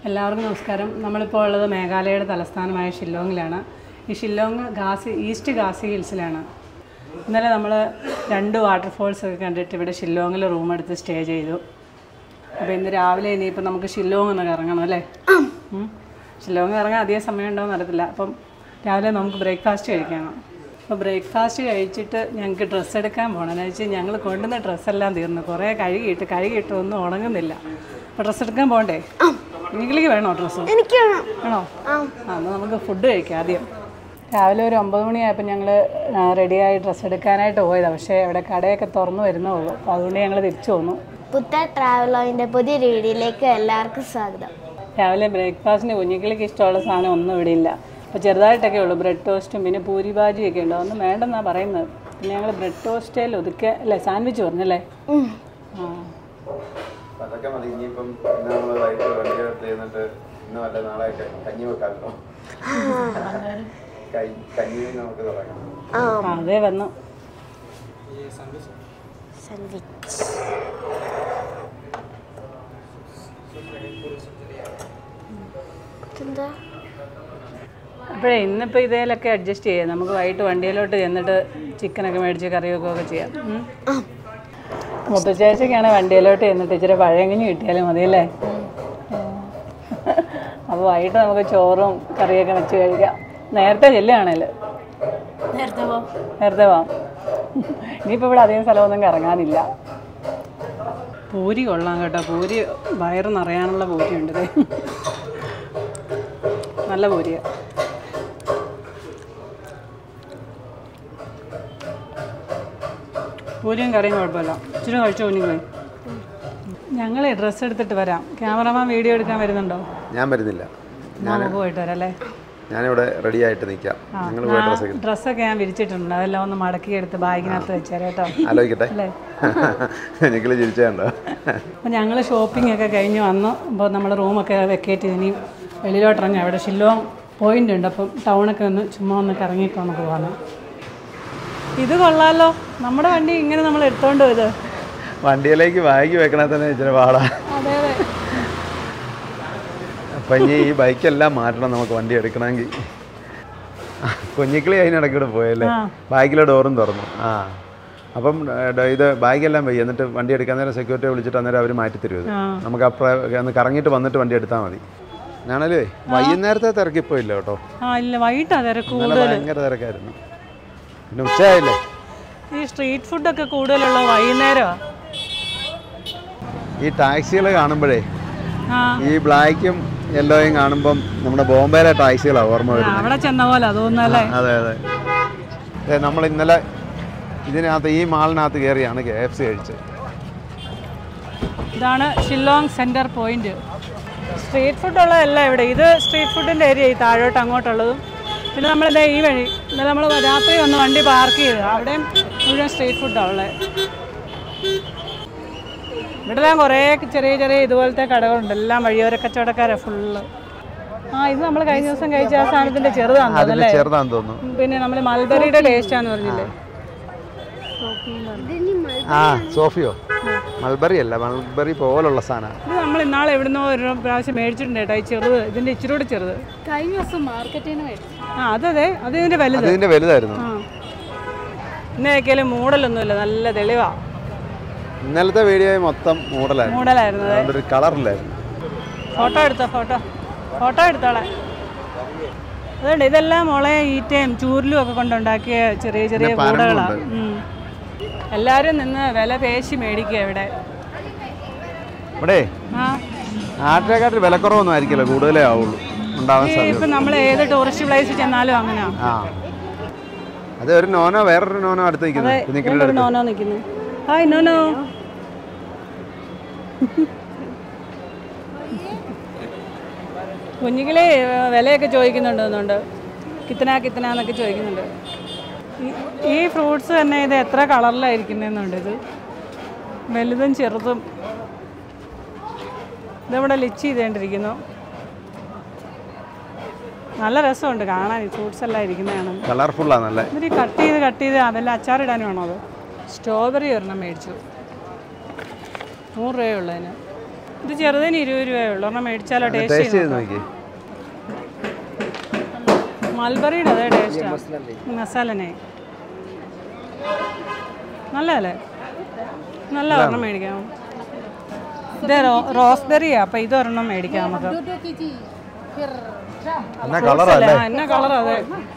എല്ലാവർക്കും നമസ്കാരം നമ്മളിപ്പോൾ ഉള്ളത് മേഘാലയയുടെ തലസ്ഥാനമായ ഷില്ലോങ്ങിലാണ് ഈ ഷില്ലോങ് ഗാസി ഈസ്റ്റ് ഗാസി ഹിൽസിലാണ് ഇന്നലെ നമ്മൾ രണ്ട് വാട്ടർഫോൾസ് ഒക്കെ കണ്ടിട്ട് ഇവിടെ ഷില്ലോങ്ങിൽ റൂം എടുത്ത് സ്റ്റേ ചെയ്തു അപ്പോൾ ഇന്ന് രാവിലെ ഇനിയിപ്പോൾ നമുക്ക് ഷില്ലോങ് ഒന്ന് കറങ്ങണം അല്ലേ ഉം. ഷില്ലോങ് ഇറങ്ങാൻ അധികം സമയം ഉണ്ടോയെന്ന് അറിയത്തില്ല അപ്പം രാവിലെ നമുക്ക് ബ്രേക്ക്ഫാസ്റ്റ് കഴിക്കണം അപ്പോൾ ബ്രേക്ക്ഫാസ്റ്റ് കഴിച്ചിട്ട് ഞങ്ങൾക്ക് ഡ്രസ്സ് എടുക്കാൻ പോകണം എന്ന് വെച്ചാൽ ഞങ്ങൾ കൊണ്ടുവന്ന ഡ്രസ്സെല്ലാം തീർന്നു കുറേ കഴുകിയിട്ട് കഴുകിയിട്ട് ഒന്നും ഉണങ്ങുന്നില്ല അപ്പോൾ ഡ്രസ്സ് എടുക്കാൻ പോകണ്ടേ നിങ്ങളിക്ക് വേണോ ഡ്രസ്സ് എനിക്ക് വേണം ആണോ ആ എന്നാൽ നമുക്ക് ഫുഡ് കഴിക്കാം ആദ്യം രാവിലെ ഒരു ഒമ്പത് മണിയായപ്പോൾ ഞങ്ങൾ റെഡിയായി ഡ്രസ്സ് എടുക്കാനായിട്ട് പോയതാണ് പക്ഷേ ഇവിടെ കടയൊക്കെ തുറന്നു വരുന്നേ ഉള്ളൂ അപ്പോൾ അതുകൊണ്ട് ഞങ്ങൾ തിരിച്ചു പോന്നു പുത്ത ട്രാവലോയിൻ്റെ പുതിയ വീഡിയോയിലേക്ക് എല്ലാവർക്കും സ്വാഗതം രാവിലെ ബ്രേക്ക്ഫാസ്റ്റിന് കുഞ്ഞുങ്ങൾക്ക് ഇഷ്ടമുള്ള സാധനം ഒന്നും ഇവിടെ ഇല്ല അപ്പോൾ ചെറുതായിട്ടൊക്കെ ഉള്ളൂ ബ്രെഡ് ടോസ്റ്റും പിന്നെ പൂരി ഭാജിയൊക്കെ ഉണ്ട് അതൊന്നും വേണ്ടെന്നാണ് പറയുന്നത് പിന്നെ ഞങ്ങൾ ബ്രെഡ് ടോസ്റ്റിൽ ഒതുക്കെ അല്ലേ സാൻഡ്വിച്ച് പറഞ്ഞല്ലേ ഉം. ആ അപ്പൊ അതൊക്കെ മതി ഇനിയിപ്പം ഇന്ന് നമ്മൾ വൈകിട്ട് വണ്ടിയെടുത്ത് ചെന്നിട്ട് ഇന്ന് വല്ല നാളെ ക- കഞ്ഞി വെക്കാമല്ലോ കൈ കഞ്ഞി നമുക്ക് തുടങ്ങാം ആ ആ, അതേ വന്നു സാൻഡ്വിച്ച് ഇതെന്താ അപ്പോഴേ ഇന്നിപ്പോൾ ഇതേലൊക്കെ അഡ്ജസ്റ്റ് ചെയ്യാം നമുക്ക് വൈകിട്ട് വണ്ടിയിലോട്ട് ചെന്നിട്ട് ചിക്കനൊക്കെ മേടിച്ച് കറി വെക്കുകയൊക്കെ ചെയ്യാം ഉം. ആ മുത്തച്ചേച്ചിക്കാണ് വണ്ടിയിലോട്ട് ചെന്നിട്ട് ഇച്ചിരി പഴയങ്ങഞ്ഞി കിട്ടിയാലും മതിയല്ലേ അപ്പോൾ വൈകിട്ട് നമുക്ക് ചോറും കറിയൊക്കെ വെച്ച് കഴിക്കാം നേരത്തെ ചെല്ലുകയാണേൽ നേരത്തെ പോ നേരത്തെ പോവാം ഇനിയിപ്പോൾ ഇവിടെ അധികം സ്ഥലമൊന്നും കറങ്ങാനില്ല പൂരി കൊള്ളാം കേട്ടോ പൂരി വയറ് നിറയാനുള്ള പൂരിയുണ്ട് ദേ. നല്ല പൂരിയാണ് പൂരിയും കറിയും കുഴപ്പമില്ല ഇച്ചിരി കഴിച്ചു കുഞ്ഞുങ്ങളെ ഞങ്ങൾ ഡ്രസ്സ് എടുത്തിട്ട് വരാം ക്യാമറമാൻ വീഡിയോ എടുക്കാൻ വരുന്നുണ്ടോ ഞാൻ വരുന്നില്ല നമുക്ക് പോയിട്ട് വരാം അല്ലേ ഞാനിവിടെ റെഡി ആയിട്ട് നിൽക്കാം നിങ്ങൾ പോയി ഡ്രസ്സ് ഒക്കെ ഡ്രസ്സൊക്കെ ഞാൻ വിരിച്ചിട്ടുണ്ട് അതെല്ലാം ഒന്ന് മടക്കി എടുത്ത് ബാഗിനകത്ത് വെച്ചേരാം കേട്ടോ ആലോചിക്കട്ടെ അല്ലേ നിങ്ങൾ ചിരിച്ചേണ്ടോ അപ്പോൾ ഞങ്ങൾ ഷോപ്പിംഗ് ഒക്കെ കഴിഞ്ഞ് വന്നു അപ്പോൾ നമ്മൾ റൂമൊക്കെ വെക്കേറ്റ് ചെയ്ത് ഇനി വെളിയിലോട്ടിറങ്ങി അവിടെ ഷില്ലോങ് പോയിന്റ് ഉണ്ട് അപ്പം ടൗണൊക്കെ ഒന്ന് ചുമ്മാ ഒന്ന് കറങ്ങിയിട്ട് നമുക്ക് പോകാം ഇത് കൊള്ളാലോ നമ്മുടെ വണ്ടി ഇങ്ങനെ നമ്മൾ എടുത്തോണ്ട് പോയത് വണ്ടിയിലേക്ക് ബാഗ് വെക്കണേ തന്നെ ഇച്ചിരി പാടാ അതെ അതെ അപ്പം ഇനി ഈ ബൈക്കെല്ലാം മാറ്റണം നമുക്ക് വണ്ടി എടുക്കണമെങ്കിൽ കുഞ്ഞിക്കിളി അതിനിടയ്ക്ക് കൂടെ പോയല്ലേ ആ. ബാഗിലെ ഡോറും തുറന്നു ആ അപ്പം ഏ, ഡ- ഇത് ബാഗെല്ലാം പോയി എന്നിട്ട് വണ്ടി എടുക്കാൻ നേരം സെക്യൂരിറ്റിയെ വിളിച്ചിട്ട് അന്നേരം അവർ മാറ്റി തരും ഇത് ആ. നമുക്ക് അപ്പുറം ഒന്ന് കറങ്ങിയിട്ട് വന്നിട്ട് വണ്ടി എടുത്താൽ മതി ഞാനല്ലേ വൈകുന്നേരത്തെ തിരക്കിപ്പോയില്ല കേട്ടോ ആ ഇല്ല വൈകിട്ടാ തിരക്ക് ഇന്നലെ കൂടുതൽ ഭയങ്കര തിരക്കായിരുന്നു പിന്നെ ഉച്ചയായില്ലേ ഈ സ്ട്രീറ്റ് ഫുഡൊക്കെ കൂടുതലുള്ള വൈകുന്നേരമാണ് ഈ ടാക്സികൾ കാണുമ്പോഴേ ആ ഈ ബ്ലാക്കും യെല്ലോയും കാണുമ്പം നമ്മുടെ ബോംബെയിലെ ടാക്സികളാണ് ഓർമ്മ വരുന്നത് അവിടെ ചെന്ന പോലെ തോന്നുന്നല്ലേ അതെ അതെ അതെ നമ്മൾ ഇന്നലെ ഇതിനകത്ത് ഈ മാളിനകത്ത് കയറിയാണ് കെ എഫ് സി കഴിച്ചത് ഇതാണ് ഷില്ലോങ് സെൻറ്റർ പോയിന്റ് സ്ട്രീറ്റ് ഫുഡുള്ളതല്ല ഇവിടെ ഇത് സ്ട്രീറ്റ് ഫുഡിൻ്റെ ഏരിയ ഈ താഴോട്ട് അങ്ങോട്ടുള്ളതും പിന്നെ നമ്മളിതേ ഈ വഴി ഇന്നലെ നമ്മൾ രാത്രി വന്ന് വണ്ടി പാർക്ക് ചെയ്ത് അവിടെയും മുഴുവൻ സ്ട്രീറ്റ് ഫുഡാണ് ഉള്ളത് ഇവിടെ ഞാൻ കുറേ ചെറിയ ചെറിയ ഇതുപോലത്തെ കടകളുണ്ട് എല്ലാം വഴിയോര കച്ചവടക്കാരാണ് ഫുള്ള് ആ ഇത് നമ്മൾ കഴിഞ്ഞ ദിവസം കഴിച്ച ആ സാധനത്തിൻ്റെ ചെറുതാണെന്ന് അതിൽ തോന്നുന്നല്ലേ ചെറുതാന്ന് തോന്നുന്നു പിന്നെ നമ്മൾ മൽബറിയുടെ ടേസ്റ്റാന്ന് പറഞ്ഞില്ലേ ആ സോഫിയോ മൾബറി അല്ല മൾബറി പോലുള്ള സാധനം ഇത് നമ്മൾ ഇന്നാളെ എവിടുന്നോ ഒരു പ്രാവശ്യം മേടിച്ചിട്ടുണ്ട് കേട്ടോ ഈ ചെറുത് ഇതിൻ്റെ ഇച്ചിരി കൂടെ ചെറുത് കഴിഞ്ഞ ദിവസം മാർക്കറ്റിൽ നിന്ന് മേടിച്ചു ആ അതതെ അത് ഇതിൻ്റെ വലുത് അതിന്റെ വലുതായിരുന്നു ആ ഇന്നേക്കാലും മൂടലൊന്നുമില്ല നല്ല തെളിവാ ഇന്നലത്തെ വീഡിയോ മൊത്തം മോഡലായിരുന്നു മൂടലായിരുന്നു അതെ അതുകൊണ്ട് ഒരു കളറില്ലായിരുന്നു ഫോട്ടോ എടുത്തോ ഫോട്ടോ ഫോട്ടോ എടുത്തോളെ അതുകൊണ്ട് ഇതെല്ലാം മുളയെ ഈറ്റയും ചൂരിലും ഒക്കെ കൊണ്ടുണ്ടാക്കിയ ചെറിയ ചെറിയ പിന്നെ പനമ്പുണ്ട്. കൂടകളാണ് ഉം. എല്ലാവരും നിന്ന് വില പേശി മേടിക്കുക ഇവിടെ ഇവിടെ ആ നാട്ടിനെക്കാട്ടിൽ വിലക്കുറവൊന്നും ആയിരിക്കില്ല കൂടുതലേ ആവുള്ളൂ ഉണ്ടാവാൻ സാധ്യത ഇപ്പം നമ്മൾ ഏത് ടൂറിസ്റ്റ് പ്ലേസിൽ ചെന്നാലും അങ്ങനെയാണ് ആ അത് ഒരു നോനോ വേറൊരു നോനോ അടുത്ത് നിൽക്കുന്നത് കുഞ്ഞിക്കിളിയുടെ ഒരു നോനോ നിൽക്കുന്നു ഹായ് നോനോ കുഞ്ഞുങ്ങളെ വിലയൊക്കെ ചോദിക്കുന്നുണ്ട് തോന്നുന്നുണ്ട് കിത്തന കിത്തന എന്നൊക്കെ ചോദിക്കുന്നുണ്ട് ഈ- ഈ ഫ്രൂട്ട്സ് തന്നെ ഇത് എത്ര കളറിലായിരിക്കുന്നുണ്ട് ഇത് വലുതും ചെറുതും ഇതിവിടെ ലിച്ച് ചെയ്തേണ്ടിരിക്കുന്നു നല്ല രസമുണ്ട് കാണാൻ ഈ ഫ്രൂട്ട്സ് എല്ലാം ഇരിക്കുന്നതാണ് കളർഫുള്ളാണ് നല്ല ഇവര് കട്ട് ചെയ്ത് കട്ട് ചെയ്ത് അതെല്ലാം അച്ചാറിടാൻ വേണോ അത് സ്ട്രോബെറി ഒരെണ്ണം മേടിച്ചു നൂറ് രൂപയുള്ളതിന് ഇത് ചെറുതിന് ഇരുപത് രൂപയേ ഉള്ളൂ ഒരെണ്ണം മേടിച്ചാലോ ടേസ്റ്റ് ടേസ്റ്റ് ചെയ്ത് ചെയ്ത് നോക്കി മൽബറിയുടെ അതേ ടേസ്റ്റാണ് മസാലനെ നല്ലതല്ലേ നല്ല ഒരെണ്ണം മേടിക്കാം ഇത് റോസ്ബെറിയാ അപ്പം ഇതൊരെണ്ണം മേടിക്കാം നമുക്ക് എന്നാ കളറല്ലേ ആ, എന്നാ കളർ അതെ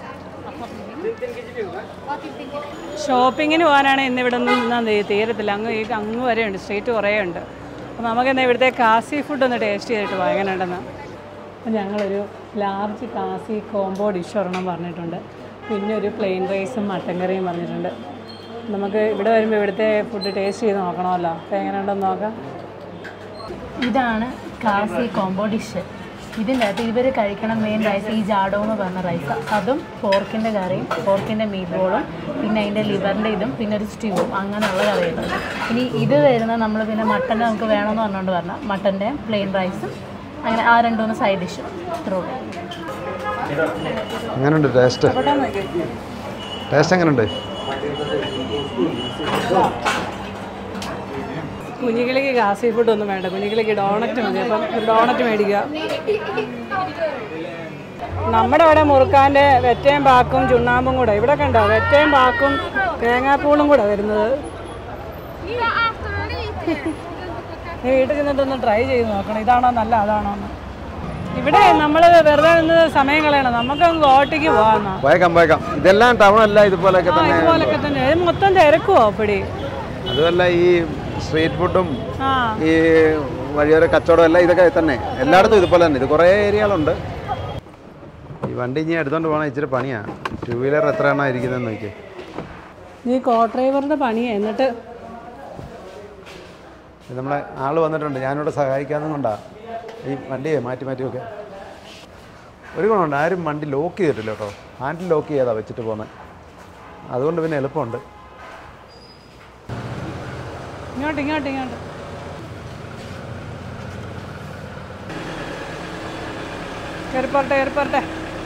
ഷോപ്പിങ്ങിന് പോകാനാണ് ഇന്ന് ഇവിടെ നിന്ന് തീരത്തില്ല അങ്ങ് ഈ അങ്ങ് വരെ ഉണ്ട് സ്ട്രീറ്റ് കുറേ ഉണ്ട് അപ്പോൾ നമുക്ക് എന്നാ ഇവിടുത്തെ കാസി ഫുഡ് ഒന്ന് ടേസ്റ്റ് ചെയ്തിട്ട് പോകാം എങ്ങനെ ഉണ്ടെന്ന് അപ്പോൾ ഞങ്ങളൊരു ലാർജ് കാസി കോംബോ ഡിഷ് ഒരെണ്ണം പറഞ്ഞിട്ടുണ്ട് പിന്നെ ഒരു പ്ലെയിൻ റൈസും മട്ടൻ കറിയും പറഞ്ഞിട്ടുണ്ട് നമുക്ക് ഇവിടെ വരുമ്പോൾ ഇവിടുത്തെ ഫുഡ് ടേസ്റ്റ് ചെയ്ത് നോക്കണമല്ലോ അപ്പോൾ എങ്ങനെ ഉണ്ടെന്ന് നോക്കാം ഇതാണ് കാസി കോംബോ ഡിഷ് ഇതിൻ്റെ അകത്ത് ഇവർ കഴിക്കണ മെയിൻ റൈസ് ഈ ജാഡോ എന്ന് പറഞ്ഞ റൈസ് അതും പോർക്കിൻ്റെ കറിയും പോർക്കിൻ്റെ മീറ്റ് ബോളും പിന്നെ അതിൻ്റെ ലിവറിൻ്റെ ഇതും പിന്നെ ഒരു സ്റ്റ്യൂവും അങ്ങനെയുള്ള കറികൾ ഇനി ഇത് വരുന്ന നമ്മൾ പിന്നെ മട്ടൻ്റെ നമുക്ക് വേണമെന്ന് പറഞ്ഞുകൊണ്ട് പറഞ്ഞാൽ മട്ടൻ്റെ പ്ലെയിൻ റൈസും അങ്ങനെ ആ രണ്ടുമൂന്ന് സൈഡ് ഡിഷും ഇത്രേ ഉള്ളൂ എങ്ങനെയുണ്ട് ടേസ്റ്റ് ടേസ്റ്റ് എങ്ങനെയുണ്ട് കുഞ്ഞുകിളിക്ക് കാസി ഫുഡ് ഒന്നും വേണ്ട കുഞ്ഞുകിളിക്ക് ഡോണറ്റ് മതി അപ്പം ഒരു ഡോണറ്റ് മേടിക്കുക നമ്മുടെ ഇവിടെ മുറുക്കാൻ്റെ വെറ്റയും പാക്കും ചുണ്ണാമ്പും കൂടെ ഇവിടെ കണ്ടോ വെറ്റയും പാക്കും തേങ്ങാപ്പൂളും കൂടെ വരുന്നത് നീ വീട്ടിൽ ചെന്നിട്ടൊന്ന് ട്രൈ ചെയ്ത് നോക്കണം ഇതാണോ നല്ല അതാണോ എന്ന് ഇവിടെ നമ്മൾ വെറുതെ നിന്ന് സമയം കളയണം നമുക്ക് അങ്ങ് ഗോട്ടിക്ക് പോകാമെന്നാ പോയേക്കാം പോയേക്കാം ഇതെല്ലാം ടൗൺ അല്ല ഇതുപോലെയൊക്കെ ആ തന്നെ ഇതുപോലൊക്കെ തന്നെ ഇത് മൊത്തം തിരക്കുവോ അപ്പടി അതുമല്ല ഈ സ്ട്രീറ്റ് ഫുഡും ആ ഈ വഴിയോര കച്ചവടം എല്ലാം ഇതൊക്കെ തന്നെ എല്ലായിടത്തും ഇതുപോലെ തന്നെ ഇത് കുറേ ഏരിയകളുണ്ട് ഈ വണ്ടി ഇനി എടുത്തോണ്ട് പോകണം ഇച്ചിരി പണിയാണ് ടൂ വീലർ എത്ര എണ്ണം ഇരിക്കുന്നതെന്ന് നോക്കി നീ കോ ഡ്രൈവറിന്റെ പണിയാ എന്നിട്ട് ഇത് നമ്മളെ ആൾ വന്നിട്ടുണ്ട് ഞാനിവിടെ സഹായിക്കാന്നും കൊണ്ടാ ഈ വണ്ടിയെ മാറ്റി മാറ്റി ഒക്കെ ഒരു ഗുണമുണ്ട് ആരും വണ്ടി ലോക്ക് ചെയ്തിട്ടില്ല കേട്ടോ ഹാൻഡിൽ ലോക്ക് ചെയ്താ വെച്ചിട്ട് പോകുന്നത് അതുകൊണ്ട് പിന്നെ എളുപ്പമുണ്ട് ഇങ്ങോട്ട് ഇങ്ങോട്ട് ഇങ്ങോട്ട് കയറിപ്പോട്ടെ കയറിപ്പോട്ടെ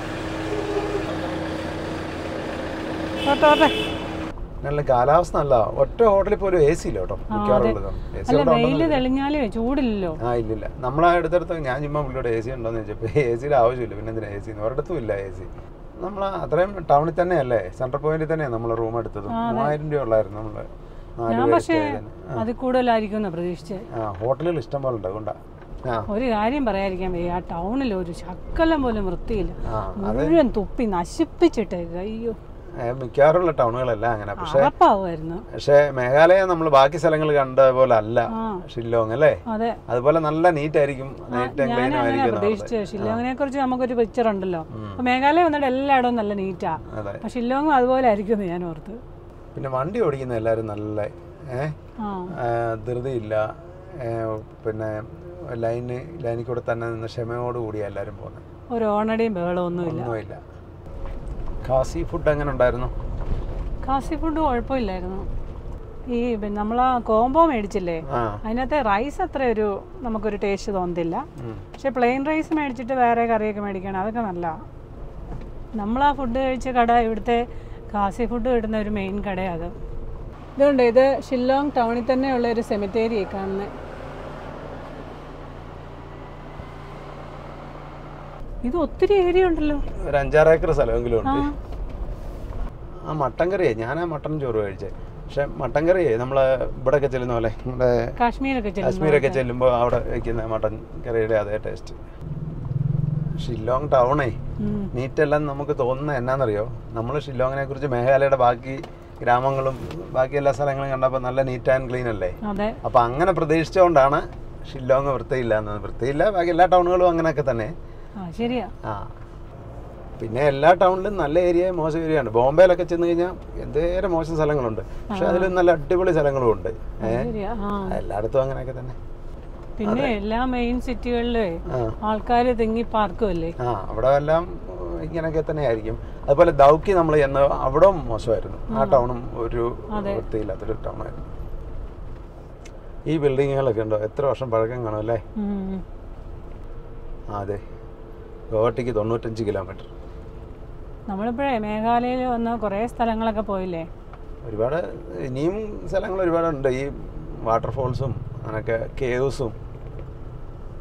പോട്ടെ പോട്ടെ നല്ല കാലാവസ്ഥ നല്ല ഒറ്റ ഹോട്ടലിൽ പോലും എ സി ഇല്ല കേട്ടോ മിക്കവാറും ഉള്ളത് എ സി അല്ല വെയില് തെളിഞ്ഞാലേ ചൂടില്ലല്ലോ ആ ഇല്ലില്ല നമ്മളെ അടുത്തടുത്ത് ഞാൻ ചുമ്മാ പുള്ളിയോട് എ സി ഉണ്ടോന്ന് ചോദിച്ചപ്പോൾ എ സിയുടെ ആവശ്യമില്ല പിന്നെ എന്തിനാ എ സി ഒരിടത്തും ഇല്ല എ സി നമ്മൾ അത്രയും ടൗണിൽ തന്നെയല്ലേ സെൻട്രൽ പോയിന്റിൽ തന്നെയാണ് നമ്മൾ റൂം എടുത്തത് മൂവായിരം രൂപ ഉള്ളായിരുന്നു നമ്മൾ നാല് ഞാൻ പേര് പക്ഷേ stay ചെയ്തതിന്. അത് കൂടുതലായിരിക്കും എന്നാ പ്രതീക്ഷിച്ചത് ആ ഹോട്ടലുകൾ ഇഷ്ടം പോലെ ഉണ്ട് അതുകൊണ്ടാ ആ ഒരു കാര്യം പറയാതിരിക്കാൻ വയ്യ ആ ടൗണിൽ ഒരു ശക്കലം പോലും വൃത്തിയില്ല ആ മുഴുവൻ തുപ്പി നശിപ്പിച്ചിട്ടേക്ക് അയ്യോ ഏ, മിക്കവാറുമുള്ള ടൗണുകളെല്ലാം അങ്ങനെ പക്ഷേ അറപ്പാവുമായിരുന്നു പക്ഷേ മേഘാലയ നമ്മൾ ബാക്കി സ്ഥലങ്ങൾ കണ്ട പോലെ അല്ല ആ ഷില്ലോങ് അല്ലേ അതെ അതുപോലെ നല്ല നീറ്റ് ആയിരിക്കും നീറ്റ് ആൻഡ് ഞാൻ ക്ലീനും അങ്ങനെ ആയിരിക്കും പ്രതീക്ഷിച്ചത് ഷില്ലോങ്ങിനെ കുറിച്ച് നമുക്കൊരു പിക്ചർ ഉണ്ടല്ലോ അപ്പൊ മേഘാലയ വന്നിട്ട് എല്ലായിടവും നല്ല നീറ്റാ അതെ അപ്പൊ ഷില്ലോങ്ങും അതുപോലെ ആയിരിക്കും ഞാൻ ഓർത്ത് പിന്നെ വണ്ടി ഓടിക്കുന്ന എല്ലാവരും നല്ല ഏഹ് ആ ധൃതിയില്ല ഏ, പിന്നെ ലൈന് ലൈനിൽ കൂടെ തന്നെ നിന്ന് ക്ഷമയോടുകൂടി എല്ലാവരും പോകുന്നത് ഒരു ഓണടിയും ബഹളവും ഒന്നുമില്ല ഒന്നുമില്ല ഖാസി ഫുഡ് എങ്ങനെ ഉണ്ടായിരുന്നു കാസി ഫുഡ് കുഴപ്പമില്ലായിരുന്നു ഈ നമ്മൾ ആ കോംബോ മേടിച്ചില്ലേ ആ അതിനകത്തെ റൈസ് അത്ര ഒരു നമുക്കൊരു ടേസ്റ്റ് തോന്നത്തില്ല ഉം. പക്ഷെ പ്ലെയിൻ റൈസ് മേടിച്ചിട്ട് വേറെ കറിയൊക്കെ മേടിക്കണം അതൊക്കെ നല്ല നമ്മൾ ആ ഫുഡ് കഴിച്ച കട ഇവിടുത്തെ കാസി ഫുഡ് കിട്ടുന്ന ഒരു മെയിൻ കടയാണ് അത് ഇതുണ്ട് ഇത് ഷില്ലോങ് ടൗണിൽ തന്നെയുള്ള ഒരു സെമിത്തേരി കാണുന്നത് ഇത് ഒത്തിരി ഏരിയ ഉണ്ടല്ലോ ഒരു അഞ്ചാറ് ഏക്കർ സ്ഥലമെങ്കിലും ഉണ്ട് ആ മട്ടൻ കറിയേ ഞാൻ ആ മട്ടൻ ചോറ് കഴിച്ചേ പക്ഷെ മട്ടൻ കറിയേ നമ്മളെ ഇവിടെയൊക്കെ ചെല്ലുന്ന പോലെ നമ്മുടെ കാശ്മീരൊക്കെ ചെല്ലുന്ന കാശ്മീരൊക്കെ ചെല്ലുമ്പോൾ അവിടെ വയ്ക്കുന്ന മട്ടൻ കറിയുടെ അതേ ടേസ്റ്റ് ഷില്ലോങ് ടൗണേ ഉം. നീറ്റെല്ലാം നമുക്ക് തോന്നുന്നത് എന്നാന്നറിയോ നമ്മൾ ഷില്ലോങ്ങിനെ കുറിച്ച് മേഘാലയയുടെ ബാക്കി ഗ്രാമങ്ങളും ബാക്കി എല്ലാ സ്ഥലങ്ങളും കണ്ടപ്പോൾ നല്ല നീറ്റ് ആൻഡ് ക്ലീൻ അല്ലേ അതെ അപ്പോൾ അങ്ങനെ പ്രതീക്ഷിച്ചുകൊണ്ടാണ് ഷില്ലോങ് വൃത്തിയില്ല എന്നത് വൃത്തിയില്ല ബാക്കി എല്ലാ ടൗണുകളും അങ്ങനെയൊക്കെ തന്നെ ആ ശരിയാ ആ പിന്നെ എല്ലാ ടൗണിലും നല്ല ഏരിയ മോശം ഏരിയ ഉണ്ട് ബോംബെയിലൊക്കെ ചെന്ന് കഴിഞ്ഞാൽ എന്തേരം മോശം സ്ഥലങ്ങളുണ്ട് പക്ഷെ അതിലും നല്ല അടിപൊളി സ്ഥലങ്ങളും ഉണ്ട് ഏഹ് ശരിയാ ആ എല്ലായിടത്തും അങ്ങനെയൊക്കെ തന്നെ പിന്നെ എല്ലാ മെയിൻ സിറ്റികളിലും ആ ആൾക്കാർ തിങ്ങി പാർക്കുമല്ലേ ആ അവിടെ എല്ലാം ഉം, ഇങ്ങനെയൊക്കെ തന്നെ ആയിരിക്കും അതുപോലെ ദൗക്കി നമ്മൾ ചെന്ന് അവിടെ മോശമായിരുന്നു ആ ടൗണും ഒരു വൃത്തിയില്ലാത്തൊരു ടൗണായിരുന്നു ഈ ബിൽഡിങ്ങുകളൊക്കെ ഉണ്ടോ എത്ര വർഷം പഴക്കം കാണും അല്ലേ ഉം. ആ അതെ ഗുവാഹട്ടിക്ക് തൊണ്ണൂറ്റഞ്ച് കിലോമീറ്റർ നമ്മളിപ്പോഴേ മേഘാലയയിൽ വന്ന കുറേ സ്ഥലങ്ങളൊക്കെ പോയില്ലേ ഒരുപാട് ഇനിയും സ്ഥലങ്ങൾ ഒരുപാടുണ്ട് ഈ വാട്ടർഫോൾസും അങ്ങനെയൊക്കെ കേവ്സും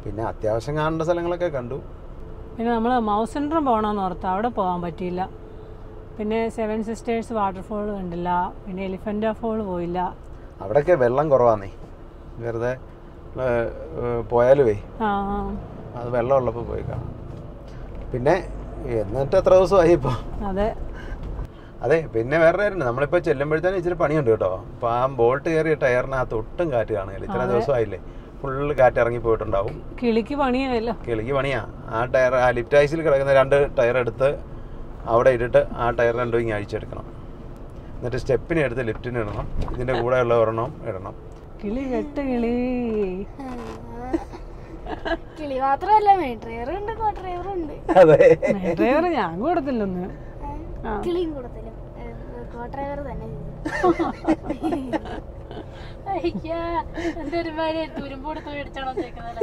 പിന്നെ അത്യാവശ്യം കാണേണ്ട സ്ഥലങ്ങളൊക്കെ കണ്ടു പിന്നെ നമ്മൾ മൗസ് സെൻറ്ററും പോകണമെന്ന് ഓർത്ത് അവിടെ പോകാൻ പറ്റിയില്ല പിന്നെ സെവൻ സിസ്റ്റേഴ്സ് വാട്ടർഫോൾ കണ്ടില്ല പിന്നെ എലിഫൻ്റ് ഫോൾ പോയില്ല അവിടെയൊക്കെ വെള്ളം കുറവാന്നേ വെറുതെ ഏഹ്, ഏഹ്, പോയാലുവേ ആ അത് വെള്ളം ഉള്ളപ്പോൾ പോയി കാണാം പിന്നെ എന്നിട്ട് എത്ര ദിവസമായി ഇപ്പോൾ അതെ അതെ പിന്നെ വേറെ കാര്യമുണ്ട് നമ്മളിപ്പോൾ ചെല്ലുമ്പോഴത്തേനും ഇച്ചിരി പണിയുണ്ട് കേട്ടോ അപ്പോൾ ആ ബോൾട്ട് കയറിയ ടയറിനകത്ത് ഒട്ടും കാറ്റ് കാണുകയില്ല ഇത്ര ദിവസമായില്ലേ ഫുള്ള് കാറ്റ് ഇറങ്ങി പോയിട്ടുണ്ടാവും കിളിക്ക് പണിയായല്ലോ കിളിക്ക് പണിയാ ആ ടയർ ആ ലിഫ്റ്റ് ഐസിൽ കിടക്കുന്ന രണ്ട് ടയർ എടുത്ത് അവിടെ ഇട്ടിട്ട് ആ ടയർ രണ്ടും ഇങ്ങനെ അഴിച്ചെടുക്കണം എന്നിട്ട് സ്റ്റെപ്പിനെ എടുത്ത് ലിഫ്റ്റിന് ഇടണം ഇതിൻ്റെ കൂടെ ഉള്ള ഒരെണ്ണം ഇടണം കിളി കെട്ട് കിളി കിളി മാത്രമല്ല മെയിൻ ഡ്രൈവർ ഉണ്ട് കോ ഡ്രൈവർ ഉണ്ട് അതെ ഡ്രൈവർ ഞാൻ കൊടുത്തില്ലൊന്ന് ആ. കിളിയും കൂടുതലും കോ ഡ്രൈവർ തന്നെ അയ്യാ എന്തൊരു ഭാര്യ തുരുമ്പോട് മേടിച്ചാണോ ചേക്കുന്നത്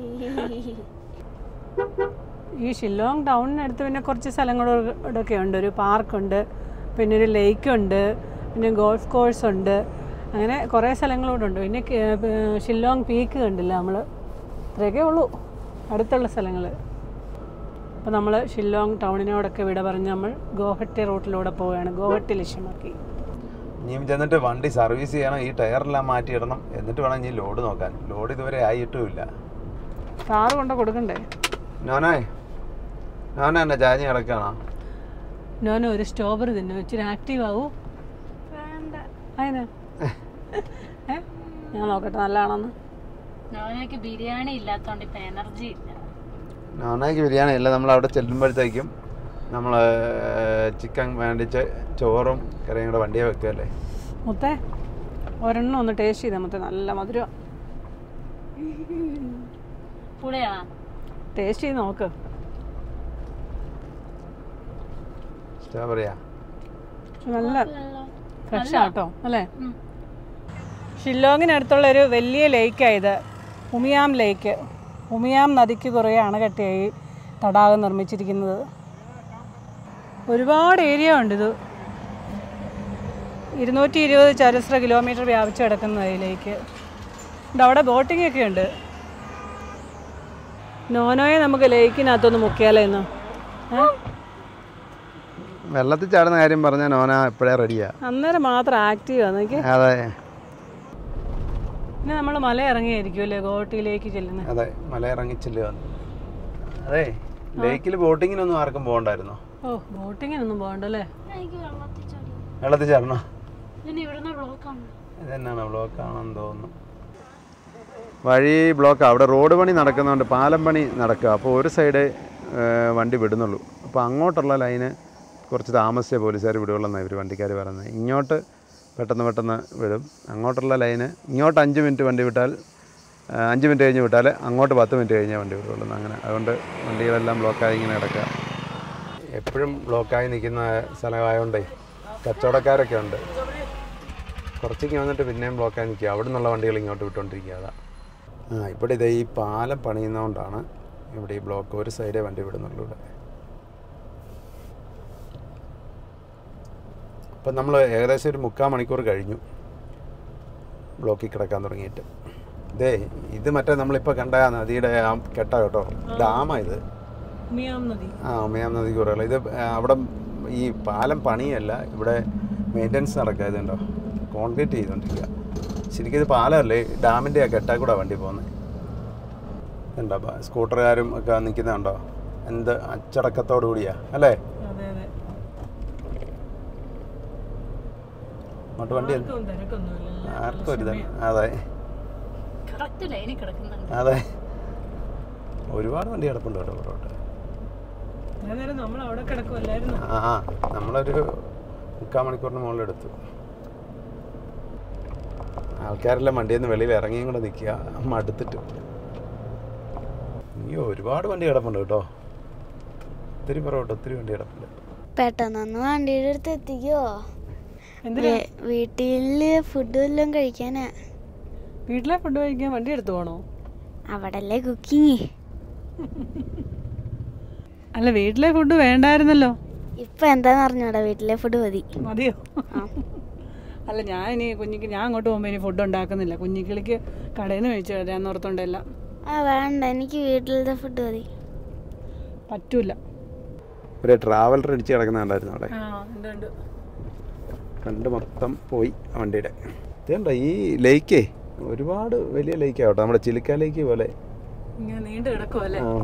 ഈ ഷില്ലോങ് ടൗണിനടുത്ത് പിന്നെ കുറച്ച് സ്ഥലങ്ങളൊക്കെ ഉണ്ട് ഒരു പാർക്കുണ്ട് പിന്നെ ഒരു ലേക്കുണ്ട് പിന്നെ ഗോൾഫ് കോഴ്സ് ഉണ്ട് അങ്ങനെ കുറേ സ്ഥലങ്ങളൂടെ ഉണ്ട് പിന്നെ കെ- ഏർ ഷില്ലോങ് പീക്ക് കണ്ടില്ല നമ്മൾ ഇത്രയൊക്കെ ഉള്ളൂ അടുത്തുള്ള സ്ഥലങ്ങൾ അപ്പോൾ നമ്മൾ ഷില്ലോങ് ടൗണിനോടൊക്കെ വിട പറഞ്ഞ് നമ്മൾ ഗോഹട്ടി റൂട്ടിലൂടെ പോവുകയാണ് ഗോഹട്ടി ലക്ഷ്യമാക്കി ഇനിയും ചെന്നിട്ട് വണ്ടി സർവീസ് ചെയ്യണം ഈ ടയറെല്ലാം മാറ്റിയിടണം എന്നിട്ട് വേണം ഇനി ലോഡ് നോക്കാൻ ലോഡ് ഇതുവരെ ആയിട്ടുമില്ല കാറ് കൊണ്ട് കൊടുക്കണ്ടേ നോനേ നോന എന്നെ ചാഞ്ഞ് കിടക്കാണോ നോനോ ഒരു സ്ട്രോബെറി തിന്നു ഇച്ചിരി ആക്റ്റീവ് ആവൂ വേണ്ട അതിന് ഏ ഞാൻ നോക്കട്ടെ നല്ലതാണെന്ന് നോനയ്ക്ക് ബിരിയാണി ഇല്ലാത്തോണ്ട് ഇപ്പൊ എനർജി ഇല്ല നോനയ്ക്ക് ബിരിയാണി അല്ല നമ്മൾ അവിടെ ചെല്ലുമ്പോഴത്തേക്കും നമ്മൾ ചിക്കൻ വേണ്ടിച്ച് ചോറും കറിയും കൂടെ വണ്ടിയെ വെക്കുകയല്ലേ മുത്തേ ഒരെണ്ണം ഒന്ന് ടേസ്റ്റ് ചെയ്താൽ മുത്തേ നല്ല മധുരം പുളിയാ ടേസ്റ്റ് ചെയ്ത് നോക്ക് സ്ട്രോബെറിയാ പക്ഷെ നല്ല ഫ്രഷ് ആട്ടോ അല്ലേ ഷില്ലോങ്ങിനടുത്തുള്ള ഒരു വലിയ ലേക്കായത് ഉമിയാം ലേക്ക് ഉമിയാം നദിക്ക് കുറേ അണകെട്ടിയായി തടാകം നിർമ്മിച്ചിരിക്കുന്നത് ഒരുപാട് ഏരിയ ഉണ്ട് ഇത് ഇരുന്നൂറ്റി ഇരുപത് ചതുരശ്ര കിലോമീറ്റർ വ്യാപിച്ച് കിടക്കുന്ന ഈ ലേക്ക് ഉണ്ട് അവിടെ ബോട്ടിംഗ് ഒക്കെ ഉണ്ട് നോനോയെ നമുക്ക് ലേക്കിനകത്തൊന്ന് മുക്കിയാലോ ഇന്ന് ഏ? വെള്ളത്തിൽ ചാടുന്ന കാര്യം പറഞ്ഞാൽ നോന എപ്പോഴേ റെഡിയാ അന്നേരം മാത്രം ആക്റ്റീവ് ആണ് എനിക്ക് അതെ പിന്നെ നമ്മൾ മല ഇറങ്ങിയായിരിക്കും അല്ലേ ഗോവട്ടിയിലേക്ക് ചെല്ലുന്നത് അതെ മല ഇറങ്ങി ചെല്ലുക അതെ ലേക്കിൽ ബോട്ടിങ്ങിനൊന്നും ആർക്കും പോകണ്ടായിരുന്നോ ഓ ബോട്ടിങ്ങിനൊന്നും പോകണ്ടല്ലേ എനിക്ക് വെള്ളത്തിൽ ചാടി വെള്ളത്തിൽ ചാടണോ ഇതിന് ഇവിടുന്ന് ബ്ലോക്കാണ് ഇതെന്നാണ് ബ്ലോക്ക് ആണെന്ന് തോന്നുന്നു വഴി ബ്ലോക്ക് അവിടെ റോഡ് പണി നടക്കുന്നതുകൊണ്ട് പാലം പണി നടക്കുക അപ്പോൾ ഒരു സൈഡ് വണ്ടി വിടുന്നുള്ളൂ അപ്പോൾ അങ്ങോട്ടുള്ള ലൈന് കുറച്ച് താമസിച്ചേ പോലീസുകാർ വിടുകയുള്ളെന്നാണ് ഇവർ വണ്ടിക്കാർ പറയുന്നത് ഇങ്ങോട്ട് പെട്ടെന്ന് പെട്ടെന്ന് വിടും അങ്ങോട്ടുള്ള ലൈന് ഇങ്ങോട്ട് അഞ്ച് മിനിറ്റ് വണ്ടി വിട്ടാൽ ആ, അഞ്ച് മിനിറ്റ് കഴിഞ്ഞ് വിട്ടാൽ അങ്ങോട്ട് പത്ത് മിനിറ്റ് കഴിഞ്ഞേ വണ്ടി വിടുകയുള്ളൂ അങ്ങനെ അതുകൊണ്ട് വണ്ടികളെല്ലാം ബ്ലോക്കായി ഇങ്ങനെ കിടക്കുക എപ്പോഴും ബ്ലോക്കായി നിൽക്കുന്ന സ്ഥലമായതുകൊണ്ടേ കച്ചവടക്കാരൊക്കെ ഉണ്ട് കുറച്ചേക്ക് വന്നിട്ട് പിന്നെയും ബ്ലോക്കായി നിൽക്കുക അവിടെ നിന്നുള്ള വണ്ടികൾ ഇങ്ങോട്ട് വിട്ടുകൊണ്ടിരിക്കുക അതാ ആ ഇവിടെ ഇതേ ഈ പാലം പണിയുന്നതുകൊണ്ടാണ് ഇവിടെ ഈ ബ്ലോക്ക് ഒരു സൈഡേ വണ്ടി വിടുന്നുള്ളൂ ഇവിടെ അപ്പം നമ്മൾ ഏകദേശം ഒരു മുക്കാൽ മണിക്കൂർ കഴിഞ്ഞു ബ്ലോക്കിൽ കിടക്കാൻ തുടങ്ങിയിട്ട് ഇതേ ഇത് മറ്റേ നമ്മളിപ്പോൾ കണ്ട ആ നദിയുടെ ആ കെട്ട കേട്ടോ ഡാമാ ഇത് ഉമിയാം നദി ആ ഉമയാം നദി കുറയുള്ള ഇത് ആ, അവിടെ ഈ പാലം പണിയല്ല ഇവിടെ മെയിൻ്റനൻസ് നടക്കുക ഇതുണ്ടോ കോൺക്രീറ്റ് ചെയ്തുകൊണ്ടിരിക്കുക ശരിക്കും ഇത് പാലമല്ലേ ഡാമിൻ്റെ ആ കെട്ടാ കൂടെ വണ്ടി പോകുന്നത് ഉണ്ടോ ബ- സ്കൂട്ടറുകാരും ഒക്കെ നിൽക്കുന്നുണ്ടോ എന്ത് അച്ചടക്കത്തോടു കൂടിയാ അല്ലേ അതെ അതെ അങ്ങോട്ട് വണ്ടി എന്ത്- ആർക്കും തിരക്കൊന്നുമില്ല ആർക്കും ഒരു ഇതാണ് അതെ കറക്റ്റ് ലൈനിൽ കിടക്കുന്നുണ്ട് അതെ ഒരുപാട് വണ്ടി കിടപ്പുണ്ട് കേട്ടോ പുറകോട്ട് ഇത്രയും നേരം നമ്മൾ അവിടെ കിടക്കുമല്ലായിരുന്നു ആ ആ നമ്മളൊരു മുക്കാൽ മണിക്കൂറിന് മുകളിലെടുത്തു ആൾക്കാരെല്ലാം വണ്ടിയിൽ നിന്ന് വെളിയിൽ ഇറങ്ങിയും കൂടെ നിൽക്കുക മടുത്തിട്ട് അയ്യോ ഒരുപാട് വണ്ടി കിടപ്പുണ്ട് കേട്ടോ ഒത്തിരി പുറകോട്ട് ഒത്തിരി വണ്ടി കിടപ്പുണ്ട് പെട്ടെന്നൊന്ന് വണ്ടിയുടെ അടുത്ത് എത്തിക്കുവോ എന്തിനാ വീട്ടിൽ ഫുഡ് വല്ലതും കഴിക്കാനാ വീട്ടിലെ ഫുഡ് കഴിക്കാൻ വണ്ടി എടുത്തു പോകണോ അവിടല്ലേ കുക്കിങ് അല്ല വീട്ടിലെ ഫുഡ് വേണ്ടായിരുന്നല്ലോ ഇപ്പൊ എന്താന്ന് അറിഞ്ഞോടാ വീട്ടിലെ ഫുഡ് മതി മതിയോ ആ. അല്ല ഞാൻ ഇനി കുഞ്ഞിക്ക് ഞാൻ അങ്ങോട്ട് പോകുമ്പോൾ ഇനി ഫുഡ് ഉണ്ടാക്കുന്നില്ല കുഞ്ഞിക്കിളിക്ക് കടയിൽ നിന്ന് കഴിച്ചു തരാന്ന് ഓർത്തോണ്ടല്ല ആ വേണ്ട എനിക്ക് വീട്ടിലത്തെ ഫുഡ് മതി പറ്റൂല ഒരു ട്രാവലർ ഇടിച്ച് കിടക്കുന്ന കണ്ടായിരുന്നു അവിടെ ആ ഉണ്ട് ഉണ്ട് ഫ്രണ്ട് മൊത്തം പോയി ആ വണ്ടിയുടെ ഇതുണ്ടോ ഈ ലേക്കേ ഒരുപാട് വലിയ ലേക്കാണ് കേട്ടോ നമ്മുടെ ചിലിക്ക ലേക്ക് പോലെ ഇങ്ങനെ നീണ്ടു കിടക്കുമല്ലേ ആ,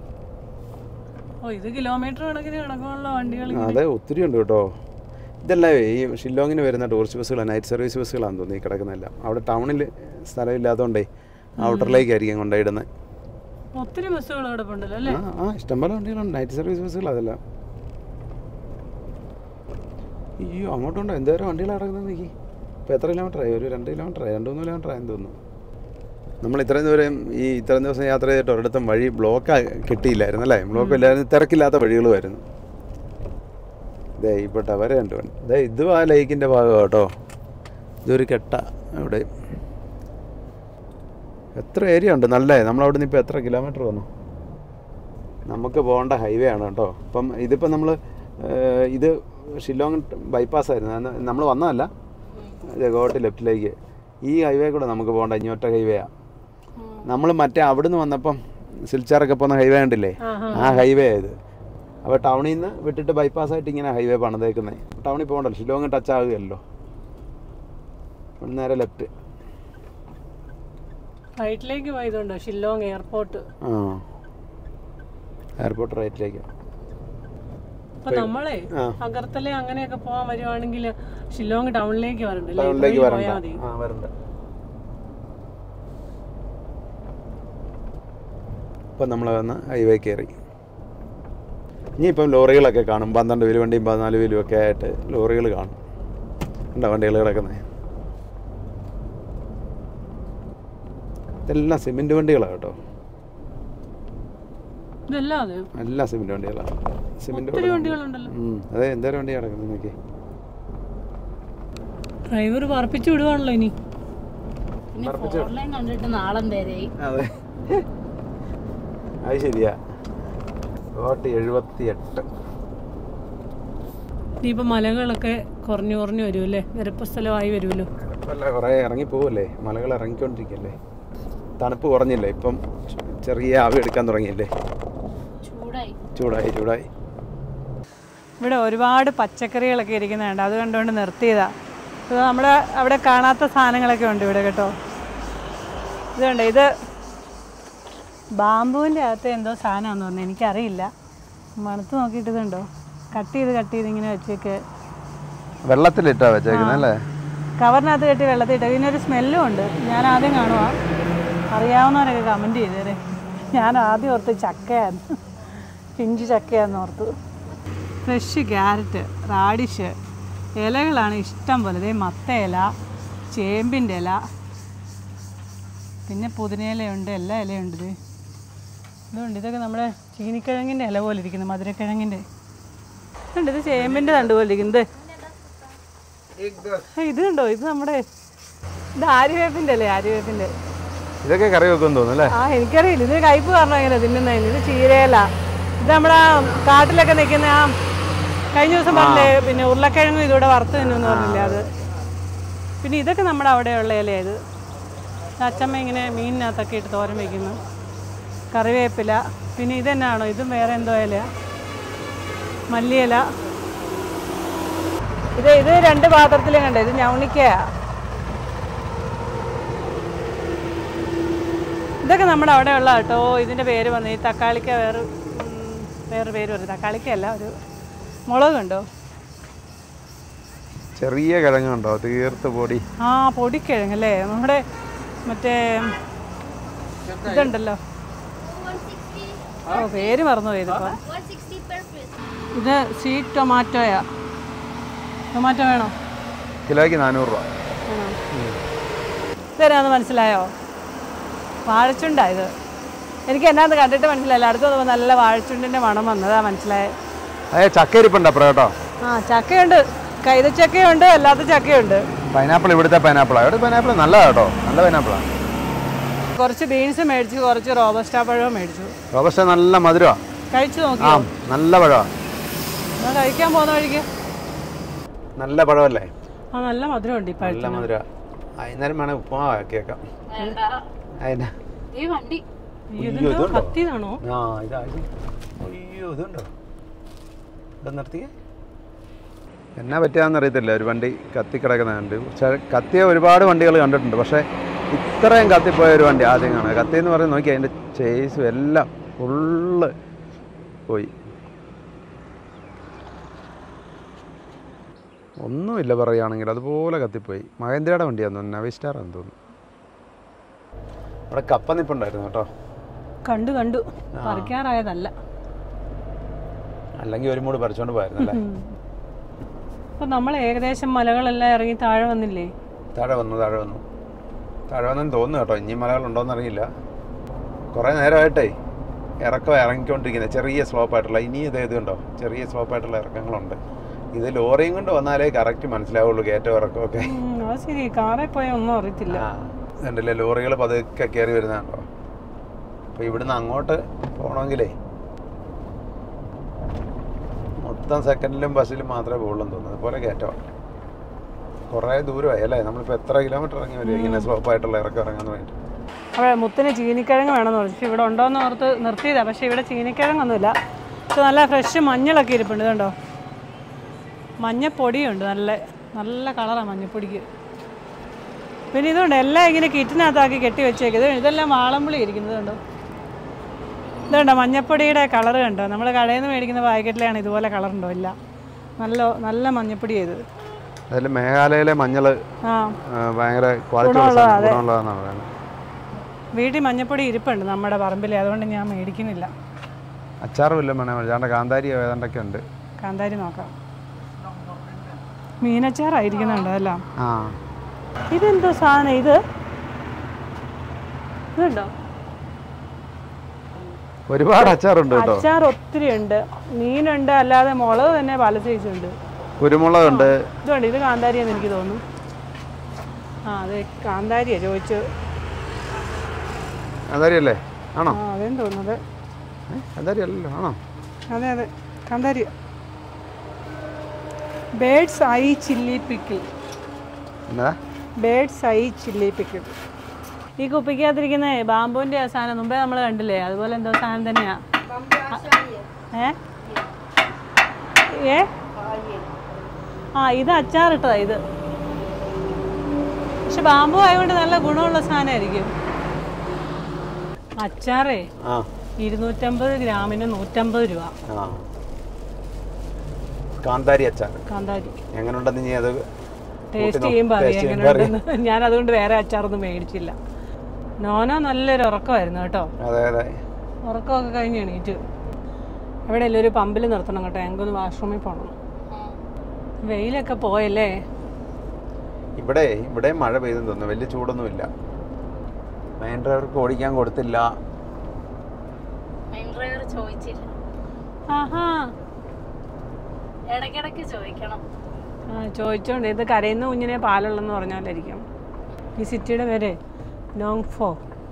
ഓ ഇത് കിലോമീറ്റർ കണക്കിന് കിടക്കുള്ള വണ്ടികൾ അതെ ഒത്തിരി ഉണ്ട് കേട്ടോ ഇതെല്ലാം ഈ ഷില്ലോങ്ങിന് വരുന്ന ടൂറിസ്റ്റ് ബസ്സുകളാണ് നൈറ്റ് സർവീസ് ബസ്സുകളാണെന്ന് തോന്നുന്നു ഈ കിടക്കുന്നതെല്ലാം അവിടെ ടൗണിൽ സ്ഥലമില്ലാത്തതുകൊണ്ടേ ഔട്ടറിലേക്കായിരിക്കും കൊണ്ടുപോയിടുന്നത് ഒത്തിരി ബസ്സുകൾ കിടപ്പുണ്ടല്ലോ അല്ലേ ആ ആ ഇഷ്ടംപോലെ വണ്ടികളുണ്ട് നൈറ്റ് സർവീസ് ബസ്സുകൾ അതെല്ലാം അയ്യോ അങ്ങോട്ടുണ്ടോ എന്തോരം വണ്ടികൾ കിടക്കുന്നത് നോക്കി ഇപ്പോൾ എത്ര കിലോമീറ്റർ ആയി ഒരു രണ്ട് കിലോമീറ്റർ ആയി രണ്ട് മൂന്ന് കിലോമീറ്റർ ആയെന്ന് തോന്നുന്നു നമ്മൾ ഇത്രയും ദൂരം ഈ ഇത്രയും ദിവസം യാത്ര ചെയ്തിട്ട് ഒരിടത്തും വഴി ബ്ലോക്ക് കിട്ടിയില്ലായിരുന്നു അല്ലേ ബ്ലോക്ക് ഇല്ലായിരുന്നു തിരക്കില്ലാത്ത വഴികളുമായിരുന്നു ദേ ഇപ്പോൾ ടവർ കണ്ടു ദേ ഇതും ആ ലേക്കിൻ്റെ ഭാഗം കേട്ടോ ഇതൊരു കെട്ട അവിടെ എത്ര ഏരിയ ഉണ്ട് നല്ലേ നമ്മളവിടെ നിന്ന് ഇപ്പോൾ എത്ര കിലോമീറ്റർ വന്നു നമുക്ക് പോകേണ്ട ഹൈവേ ആണ് കേട്ടോ അപ്പം ഇതിപ്പോൾ നമ്മൾ ഇത് ഷില്ലോങ് ബൈപ്പാസ് ആയിരുന്നു നമ്മൾ വന്നതല്ല ജഗോട്ട് ലെഫ്റ്റിലേക്ക് ഈ ഹൈവേ കൂടെ നമുക്ക് പോകേണ്ട ഇങ്ങോട്ട ഹൈവേയാണ് നമ്മൾ മറ്റേ അവിടുന്ന് വന്നപ്പം സിൽച്ചാറൊക്കെ പോകുന്ന ഹൈവേ ഉണ്ടില്ലേ ആ ഹൈവേ ഇത് അപ്പോൾ ടൗണിൽ നിന്ന് വിട്ടിട്ട് bypass ആയിട്ട് ഇങ്ങനെ ഹൈവേ പണിതേക്കുന്നത് ടൗണിൽ പോകണ്ടല്ലോ ഷില്ലോങ് ടച്ച് ആകുകയല്ലോ നേരെ ലെഫ്റ്റ് റൈറ്റിലേക്ക് പോയതുണ്ടോ ഷില്ലോങ് എയർപോർട്ട് ആ എയർപോർട്ട് റൈറ്റിലേക്ക് അപ്പൊ നമ്മളെ ആ. അഗർത്തല അങ്ങനെയൊക്കെ പോകാൻ വരുവാണെങ്കിൽ ഷില്ലോങ് ടൗണിലേക്ക് വരണ്ടല്ലേ ടൗണിലേക്ക് ഇതുവഴി വരണ്ട പോയാൽ മതി ആ വരണ്ട ഇപ്പം നമ്മൾ വന്ന് ഹൈവേ കയറി ഇനിയിപ്പം ലോറികളൊക്കെ കാണും പന്ത്രണ്ട് വീല് വണ്ടിയും പതിനാല് വീലും ഒക്കെ ആയിട്ട് ലോറികൾ കാണും ഉണ്ടോ വണ്ടികൾ കിടക്കുന്നത് ഇതെല്ലാം സിമെൻറ്റ് വണ്ടികളാണ് കേട്ടോ ഇതെല്ലാം അതെ എല്ലാം സിമെൻറ്റ് വണ്ടികളാണ് സിമെൻറ്റ് ഒത്തിരി വണ്ടികളുണ്ടല്ലോ അതെ എന്തോരം വണ്ടിയാണ് കിടക്കുന്നത് നോക്കി ഡ്രൈവർ പറപ്പിച്ചു വിടുവാണല്ലോ ഇനി പിന്നെ ഫോർ ലൈൻ കണ്ടിട്ട് നാളം വരെയായി അതെ അത് ശരിയാ ഓട്ട് എഴുപത്തി എട്ട് ഇനിയിപ്പോ മലകളൊക്കെ കുറഞ്ഞു കുറഞ്ഞു വരുമല്ലേ നിരപ്പ് സ്ഥലമായി വരുമല്ലോ അല്ല കുറേ ഇറങ്ങി പോവല്ലേ മലകൾ ഇറങ്ങിക്കൊണ്ടിരിക്കല്ലേ തണുപ്പ് കുറഞ്ഞില്ലേ ഇപ്പം ചെറിയ ആവി എടുക്കാൻ തുടങ്ങിയില്ലേ ചൂടായി ചൂടായി ചൂടായി ഇവിടെ ഒരുപാട് പച്ചക്കറികളൊക്കെ ഇരിക്കുന്നുണ്ട് അത് കണ്ടുകൊണ്ട് നിർത്തിയതാ ഇത് നമ്മുടെ അവിടെ കാണാത്ത സാധനങ്ങളൊക്കെ ഉണ്ട് ഇവിടെ കേട്ടോ ഇത് കണ്ടോ ഇത് ബാമ്പുവിൻ്റെ അകത്ത് എന്തോ സാധനമാണെന്ന് പറഞ്ഞു എനിക്കറിയില്ല മണത്ത് നോക്കിയിട്ട് ഇതുണ്ടോ കട്ട് ചെയ്ത് കട്ട് ചെയ്ത് ഇങ്ങനെ വെച്ചേക്ക് വെള്ളത്തിലിട്ടാ വെച്ചേക്കുന്നത് അല്ലേ കവറിനകത്ത് കെട്ടി വെള്ളത്തിൽ ഇട്ട ഇതിനൊരു സ്മെല്ലും ഉണ്ട് ഞാൻ ആദ്യം കാണുക അറിയാവുന്നവരൊക്കെ കമൻറ്റ് ചെയ്തേരെ ഞാൻ ആദ്യം ഓർത്ത് ചക്കയാണ് പിഞ്ച് ചക്കയാന്ന് ഓർത്തു ഫ്രഷ് ക്യാരറ്റ് റാഡിഷ് ഇലകളാണ് ഇഷ്ടം പോലെ ഇതേ മത്ത ഇല ചേമ്പിൻ്റെ ഇല പിന്നെ പുതിനയിലയുണ്ട് എല്ലാ ഇലയുണ്ട് ഇത് ഇതുണ്ട് ഇതൊക്കെ നമ്മുടെ ചീനിക്കിഴങ്ങിൻ്റെ ഇല പോലെ ഇരിക്കുന്നു മധുരക്കിഴങ്ങിൻ്റെ ഇതുണ്ട് ഇത് ചേമ്പിൻ്റെ തണ്ട് പോലെ ഇരിക്കുന്നത് ആ, ഇത് കണ്ടോ ഇത് നമ്മുടെ ഇത് ആര്യവേപ്പിൻ്റെ അല്ലേ ആര്യവേപ്പിൻ്റെ ഇതൊക്കെ കറി വെക്കുമെന്ന് തോന്നുന്നു അല്ലേ ആ എനിക്കറിയില്ല ഇത് കയ്പ് കാരണം എങ്ങനെ തിന്നുന്നതിന് ഇത് ചീരയില ഇത് നമ്മുടെ ആ കാട്ടിലൊക്കെ നിൽക്കുന്ന ആ കഴിഞ്ഞ ദിവസം പറഞ്ഞില്ലേ പിന്നെ ഉരുളക്കിഴങ്ങും ഇതൂടെ വറുത്ത് തിന്നുമെന്ന് പറഞ്ഞില്ലേ അത് പിന്നെ ഇതൊക്കെ നമ്മുടെ അവിടെയുള്ള ഇലയാ ഇത് ഇത് അച്ചമ്മ ഇങ്ങനെ മീനിനകത്തൊക്കെ ഇട്ട് തോരൻ വയ്ക്കുന്നു കറിവേപ്പില പിന്നെ ഇതെന്നാണോ ഇതും വേറെ എന്തോ ഇല മല്ലിയില ഇത് ഇത് രണ്ട് പാത്രത്തിലും കണ്ടോ ഇത് ഞവണിക്കയാ ഇതൊക്കെ നമ്മുടെ അവിടെ ഉള്ള കേട്ടോ ഇതിൻ്റെ പേര് വന്ന് ഈ തക്കാളിക്ക വേറെ ഉം, വേറെ പേര് പറയും തക്കാളിക്കല്ല ഒരു മുളക് ഉണ്ടോ ചെറിയ കിഴങ്ങുണ്ടോ തീർത്ത് പൊടി ആ പൊടിക്കിഴങ്ങ് അല്ലേ നമ്മുടെ മറ്റേ ഇതുണ്ടല്ലോ ഓ പേര് മറന്നുപോയി ഇതിപ്പോൾ ഇത് സ്വീറ്റ് ടൊമാറ്റോയാ ടൊമാറ്റോ വേണോ കിലോയ്ക്ക് നാനൂറ് രൂപ ആണോ ഇതരാന്ന് മനസ്സിലായോ വാഴച്ചുണ്ടാ ഇത് എനിക്ക് എന്നാന്ന് കണ്ടിട്ട് മനസ്സിലായില്ല അടുത്ത് നോക്കുമ്പോൾ നല്ല വാഴച്ചുണ്ടിൻ്റെ മണം വന്നതാ മനസ്സിലായത് അതെ ചക്ക ഇരിപ്പുണ്ട് അപ്പുറം കേട്ടോ ആ ചക്കയുണ്ട് കൈതച്ചക്കയുണ്ട് അല്ലാത്ത ചക്കയുണ്ട് പൈനാപ്പിൾ ഇവിടുത്തെ പൈനാപ്പിളാണ് ഇവിടെ പൈനാപ്പിൾ നല്ലതാണ് കേട്ടോ നല്ല പൈനാപ്പിളാണ് കുറച്ച് ബീൻസ് മേടിച്ചു കുറച്ച് റോബസ്റ്റാ പഴവും മേടിച്ചു റോബസ്റ്റ നല്ല മധുരമാണ് കഴിച്ചു ആ നോക്കിയോ നല്ല പഴമാണ് എന്നാ കഴിക്കാൻ പോകുന്ന വഴിക്ക് നല്ല പഴമല്ലേ ആ നല്ല മധുരമുണ്ട് ഈ നല്ല പഴത്തിന് മധുര വൈകുന്നേരം വേണേൽ ഉപ്പുമാവ് ആക്കിയേക്കാം അതിനാ ഈ വണ്ടി അയ്യോ ഇതെന്തോ ഇതുണ്ടോ കത്തിയതാണോ ആ ഇതാ ഇത് അയ്യോ ഇതുണ്ടോ ഇവിടെ നിർത്തിയേ എന്നാ പറ്റിയാന്ന് അറിയത്തില്ല ഒരു വണ്ടി കത്തി കിടക്കുന്നുണ്ട് പക്ഷേ കത്തിയ ഒരുപാട് വണ്ടികൾ കണ്ടിട്ടുണ്ട് പക്ഷേ ഇത്രയും കത്തിപ്പോയ ഒരു വണ്ടി ആദ്യം കാണുക കത്തി എന്ന് പറയുന്നത് നോക്കി അതിൻ്റെ ചേസും എല്ലാം ഫുള്ള് പോയി ഒന്നുമില്ല പറയുകയാണെങ്കിൽ അതുപോലെ കത്തിപ്പോയി മഹേന്ദ്രയുടെ വണ്ടിയാന്ന് തോന്നുന്നു നവിസ്റ്റാറാന്ന് തോന്നുന്നു അവിടെ കപ്പ നിപ്പുണ്ടായിരുന്നു കേട്ടോ കണ്ടു കണ്ടു പറിക്കാറായതല്ല അല്ലെങ്കിൽ ഒരു മൂട് പറിച്ചോണ്ട് പോയായിരുന്നു അല്ലേ അപ്പൊ നമ്മൾ ഏകദേശം മലകളെല്ലാം ഇറങ്ങി താഴെ വന്നില്ലേ താഴെ വന്നു താഴെ വന്നു താഴെ വന്നെന്ന് തോന്നുന്നു കേട്ടോ ഇനി മലകളുണ്ടോന്ന് അറിയില്ല കുറേ നേരമായിട്ടേ ഇറക്കം ഇറങ്ങിക്കൊണ്ടിരിക്കുന്നത് ചെറിയ സ്ലോപ്പായിട്ടുള്ള ഇനി ഇത് ഇതുണ്ടോ ചെറിയ സ്ലോപ്പായിട്ടുള്ള ഇറക്കങ്ങളുണ്ട് ഇത് ലോറിയും കൊണ്ട് വന്നാലേ കറക്റ്റ് മനസ്സിലാവുള്ളൂ കയറ്റം ഇറക്കമൊക്കെ ഉം, അത് ശരി കാറിൽ പോയാൽ ഒന്നും അറിയത്തില്ല ആ ഇതുണ്ടല്ലേ ലോറികൾ പതുക്കെ കയറി വരുന്നതാണോ അപ്പോൾ ഇവിടുന്ന് അങ്ങോട്ട് പോകണമെങ്കിലേ മൊത്തം സെക്കൻഡിലും ബസ്സിലും മാത്രമേ പോകുള്ളൂ എന്ന് തോന്നുന്നു അതുപോലെ കയറ്റമാണ് കുറേ ദൂരമായി അല്ലേ നമ്മളിപ്പോൾ എത്ര കിലോമീറ്റർ ഇറങ്ങി വരും ഇങ്ങനെ സ്ലോപ്പായിട്ടുള്ള ഇറക്കം ഇറങ്ങാൻ വേണ്ടിയിട്ട് അവിടെ മുത്തിന് ചീനിക്കിഴങ്ങ് വേണമെന്ന് പറഞ്ഞു പക്ഷെ ഇവിടെ ഉണ്ടോയെന്ന് ഓർത്ത് നിർത്തിയതാ പക്ഷെ ഇവിടെ ചീനിക്കിഴങ്ങൊന്നുമില്ല പക്ഷെ നല്ല ഫ്രഷ് മഞ്ഞളൊക്കെ ഇരിപ്പുണ്ട് ഇതുണ്ടോ മഞ്ഞപ്പൊടിയുണ്ട് നല്ല നല്ല കളറാണ് മഞ്ഞപ്പൊടിക്ക് പിന്നെ ഇതുണ്ട് എല്ലാം ഇങ്ങനെ കിറ്റിനകത്താക്കി കെട്ടി വെച്ചേക്കുന്നത് ഇതെല്ലാം വാളംപുളി ഇരിക്കുന്നത് കണ്ടോ ഇതുണ്ടോ മഞ്ഞപ്പൊടിയുടെ കളർ കണ്ടോ നമ്മൾ കടയിൽ നിന്ന് മേടിക്കുന്ന പാക്കറ്റിലാണ് ഇതുപോലെ കളർ ഉണ്ടോ ഇല്ല നല്ല നല്ല മഞ്ഞപ്പൊടി ചെയ്തത് അതിൽ മേഘാലയയിലെ മഞ്ഞൾ ആ ഭയങ്കര ക്വാളിറ്റി ഗുണമുള്ളതാണെന്നാണ് പറയുന്നത് വീട്ടിൽ മഞ്ഞപ്പൊടി ഇരിപ്പുണ്ട് നമ്മുടെ പറമ്പിൽ അതുകൊണ്ട് ഞാൻ മേടിക്കുന്നില്ല അച്ചാറും ഇല്ല വേണേ ഏതാണ്ട് കാന്താരി ഏതാണ്ടൊക്കെ ഉണ്ട് കാന്താരി നോക്കാം മീനച്ചാറായിരിക്കുന്നുണ്ട് അല്ല ആ ഇതെന്തോ സാധനം ഇത് ഇതുണ്ടോ ഒരുപാട് അച്ചാറുണ്ട് കേട്ടോ അച്ചാർ ഒത്തിരി ഉണ്ട് മീനുണ്ട് അല്ലാതെ മുളക് തന്നെ പല സൈസ് ഉണ്ട് കുരുമുളകുണ്ട് ഇതുണ്ട് ഇത് കാന്താരിയെന്ന് എനിക്ക് തോന്നുന്നു ആ അതെ കാന്താരിയാ ചോദിച്ചു കാന്താരി അല്ലേ ആണോ ആ അതേന്ന് തോന്നുന്നത് ഏ? കാന്താരി അല്ലല്ലോ ആണോ അതെ അതെ കാന്താരി ബേഡ്സ് ഐ ചില്ലി പിക്കിൾ എന്നാ ബേഡ്സ് ഐ ചില്ലി പിക്കിൾ ഈ കുപ്പിക്കകത്തിരിക്കുന്ന ബാമ്പുവിൻ്റെ ആ സാധനം മുമ്പേ നമ്മൾ കണ്ടില്ലേ അതുപോലെ എന്തോ സാധനം തന്നെയാ ഏ ഏ ആ ഇത് അച്ചാറിട്ടതാ ഇത് പക്ഷെ ബാമ്പു ആയതുകൊണ്ട് നല്ല ഗുണമുള്ള സാധനമായിരിക്കും അച്ചാറേ ആ ഇരുന്നൂറ്റമ്പത് ഗ്രാമിന് നൂറ്റമ്പത് രൂപ ആ കാന്താരി അച്ചാർ കാന്താരി എങ്ങനെയുണ്ടെന്ന് ഇനി അത് ടേസ്റ്റ് ചെയ്യുമ്പോൾ അറിയാം എങ്ങനെയുണ്ടെന്ന് ഞാൻ അതുകൊണ്ട് വേറെ അച്ചാറൊന്നും മേടിച്ചില്ല നോനോ നല്ലൊരു ഉറക്കമായിരുന്നു കേട്ടോ അതെ അതെ ഉറക്കമൊക്കെ കഴിഞ്ഞ് എണീറ്റ് എവിടെയല്ലേ ഒരു പമ്പിൽ നിർത്തണം കേട്ടോ ഞങ്ങൾക്കൊന്ന് വാഷ്റൂമിൽ പോകണം വെയിലൊക്കെ പോയല്ലേ ഇവിടെ ഇവിടെ മഴ പെയ്തെന്ന് തോന്നുന്നു വലിയ ചൂടൊന്നുമില്ല മെയിൻ ഡ്രൈവർക്ക് ഓടിക്കാൻ കൊടുത്തില്ല മെയിൻ ഡ്രൈവർ ചോദിച്ചില്ല ആഹാ ഇടയ്ക്കിടയ്ക്ക് ചോദിക്കണം ആ ചോദിച്ചോണ്ട് ഇത് കരയുന്ന കുഞ്ഞിനെ പാലുള്ളെന്ന് പറഞ്ഞാലായിരിക്കും ഈ സിറ്റിയുടെ പേര് നോങ് ഫോ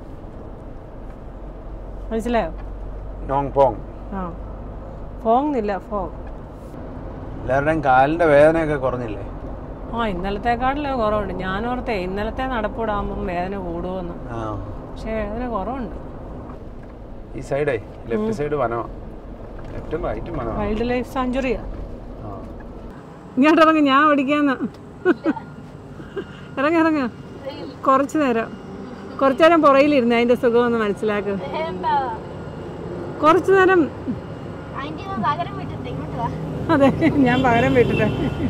മനസ്സിലായോ നോങ് പോങ് ആ ഫോങ് എന്നില്ല ഫോ എല്ലാവരുടെയും കാലിൻ്റെ വേദനയൊക്കെ കുറഞ്ഞില്ലേ ആ ഇന്നലത്തെക്കാട്ടിലും കുറവുണ്ട് ഞാനോർത്തേ ഇന്നലത്തെ നടപ്പിടാകുമ്പം വേദന കൂടുമെന്ന് ആ പക്ഷേ വേദന കുറവുണ്ട് ഈ സൈഡേ ലെഫ്റ്റ് സൈഡ് വനമാ ലെഫ്റ്റും റൈറ്റും വനമാ വൈൽഡ് ലൈഫ് സാഞ്ചുറിയാ ആ ഇങ്ങോട്ട് ഇറങ്ങി ഞാൻ ഓടിക്കാന്ന് ഇറങ്ങി ഇറങ്ങ കുറച്ച് നേരം കുറച്ചു നേരം പുറയിലിരുന്ന് അതിന്റെ സുഖം ഒന്ന് മനസ്സിലാക്കും കുറച്ചു നേരം അതിന്റെ പകരം വിട്ടിട്ട് ഇങ്ങോട്ട് വാ അതെ ഞാൻ പകരം വിട്ടിട്ട്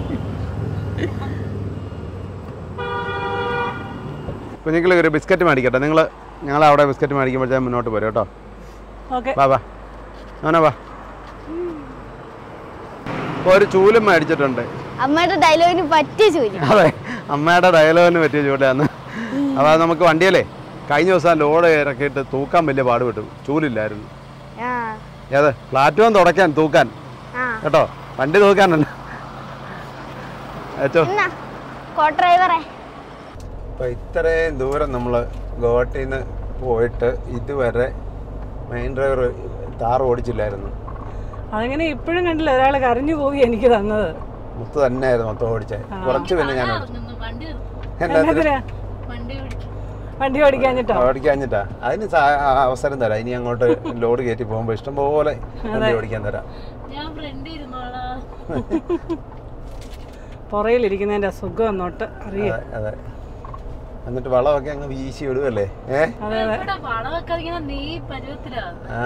കുഞ്ഞുങ്ങൾ ഒരു ബിസ്ക്കറ്റ് മേടിക്കട്ടെ നിങ്ങൾ ഞങ്ങൾ അവിടെ ബിസ്ക്കറ്റ് മേടിക്കുമ്പോഴത്തേക്കും മുന്നോട്ട് പോരും കേട്ടോ ഓക്കെ വാ വാ നോന വാ ഇപ്പോൾ ഒരു ചൂലും മേടിച്ചിട്ടുണ്ട് അമ്മയുടെ ഡയലോഗിന് പറ്റിയ ജോലി അതെ അമ്മയുടെ ഡയലോഗിന് പറ്റിയ ചൂടാന്ന് അപ്പോൾ അത് നമുക്ക് വണ്ടിയല്ലേ കഴിഞ്ഞ ദിവസം ലോഡ് ഇറക്കിയിട്ട് തൂക്കാൻ വലിയ പാടുപെട്ടു ചൂലില്ലായിരുന്നു ആ ഏത് പ്ലാറ്റ്ഫോം തുടയ്ക്കാൻ തൂക്കാൻ ആ കേട്ടോ വണ്ടി തൂക്കാനല്ല ഏറ്റവും എന്നാ കോ ഡ്രൈവറെ അപ്പോൾ ഇത്രയും ദൂരം നമ്മൾ ഗോവട്ടിൽ നിന്ന് പോയിട്ട് ഇതുവരെ മെയിൻ ഡ്രൈവർ താർ ഓടിച്ചില്ലായിരുന്നു അതങ്ങനെ ഇപ്പോഴും കണ്ടില്ല ഒരാൾ കരഞ്ഞു പോയി എനിക്ക് തന്നത് മുത്ത് തന്നെയായിരുന്നു മൊത്തം ഓടിച്ചത് കുറച്ച് പിന്നെ ഞാൻ ഓടിച്ചു വണ്ടി നിർത്തും. എല്ലാത്തിനും എന്നതിനാ വണ്ടി പിടിക്കും വണ്ടി ഓടിക്കാഞ്ഞിട്ടോ ഓടിക്കാഞ്ഞിട്ടാ അതിന് സാ- ആ അവസരം തരാം ഇനി അങ്ങോട്ട് ലോഡ് കയറ്റി പോകുമ്പോൾ ഇഷ്ടംപോലെ വണ്ടി ഓടിക്കാൻ തരാം ഞാൻ ഫ്രണ്ട് ഇരുന്നോളാ പുറയിലിരിക്കുന്നതിന്റെ സുഖം എന്നോട്ട് അറിയാം അതെ അതെ എന്നിട്ട് വളമൊക്കെ അങ്ങ് വീശി വിടുവല്ലേ ഏ അതെ അതെ ഇവിടെ വളമൊക്കെ ഇങ്ങനെ നീ പരുവത്തിലാണ് ആ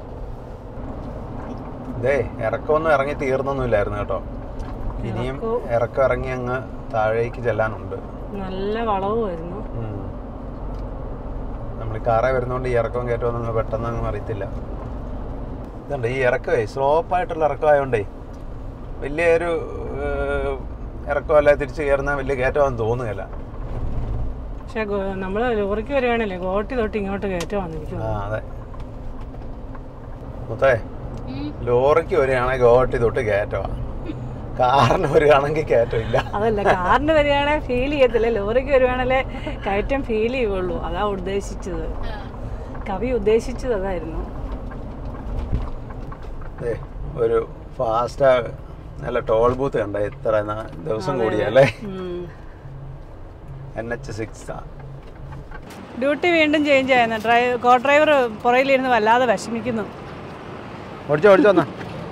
ഇതേ ഇറക്കമൊന്നും ഇറങ്ങി തീർന്നൊന്നുമില്ലായിരുന്നു കേട്ടോ ഇനിയും ഇറക്കം ഇറങ്ങി അങ്ങ് താഴേക്ക് ചെല്ലാനുണ്ട് നല്ല വളവുമായിരുന്നു ഉം. നമ്മൾ ഈ കാറേ വരുന്നോണ്ട് ഈ ഇറക്കവും കയറ്റവും ഒന്നും പെട്ടെന്നൊന്നും അറിയത്തില്ല ഇതുണ്ട് ഈ ഇറക്കമേ സ്ലോപ്പായിട്ടുള്ള ഇറക്കമായോണ്ടേ വലിയൊരു ഏഹ്, ഇറക്കമല്ല തിരിച്ച് കയറുന്ന വലിയ കയറ്റമാണെന്ന് തോന്നുകയില്ല പക്ഷെ നമ്മൾ ലോറിക്ക് വരികയാണല്ലേ ഗോട്ടി തൊട്ട് ഇങ്ങോട്ട് കയറ്റം വന്നിരിക്കും ആ അതെ മുത്തേ ലോറിക്ക് വരികയാണെങ്കിൽ ഗോവട്ടി തൊട്ട് കയറ്റമാണ് കാറിന് വരികയാണെങ്കിൽ കയറ്റമില്ല അതല്ല കാറിന് വരികയാണെങ്കിൽ ഫീൽ ചെയ്യത്തില്ല ലോറിക്ക് വരുവാണല്ലേ കയറ്റം ഫീൽ ചെയ്യുള്ളൂ അതാ ഉദ്ദേശിച്ചത് കവി ഉദ്ദേശിച്ചത് അതായിരുന്നു ദേ, ഒരു ഫാസ്റ്റ് നല്ല ടോൾ ബൂത്ത് കണ്ട ഇത്ര ന- ദിവസം കൂടിയല്ലേ ഉം. എൻ എച്ച് സിക്സ് ഡ്യൂട്ടി വീണ്ടും ചേഞ്ച് ആയിരുന്നു ഡ്രൈവ് കോ ഡ്രൈവർ പുറയിലിരുന്ന് വല്ലാതെ വിഷമിക്കുന്നു ഓടിച്ചോ ഓടിച്ചോ എന്നാ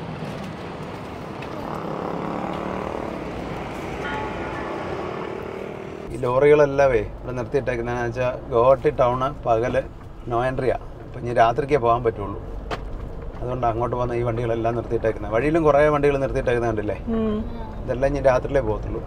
ഈ ലോറികളെല്ലാവേ ഇവിടെ നിർത്തിയിട്ടേക്കുന്നതെന്ന് വെച്ചാൽ ഗോവട്ടി ടൗണ് പകല് നോ എൻട്രിയാ അപ്പം ഇനി രാത്രിക്കേ പോകാൻ പറ്റുള്ളൂ അതുകൊണ്ട് അങ്ങോട്ട് പോകുന്ന ഈ വണ്ടികളെല്ലാം നിർത്തിയിട്ടേക്കുന്നത് വഴിയിലും കുറേ വണ്ടികൾ നിർത്തിയിട്ടേക്കുന്നത് കണ്ടില്ലേ ഉം. ഇതെല്ലാം ഇനി രാത്രിയിലേ പോകത്തുള്ളൂ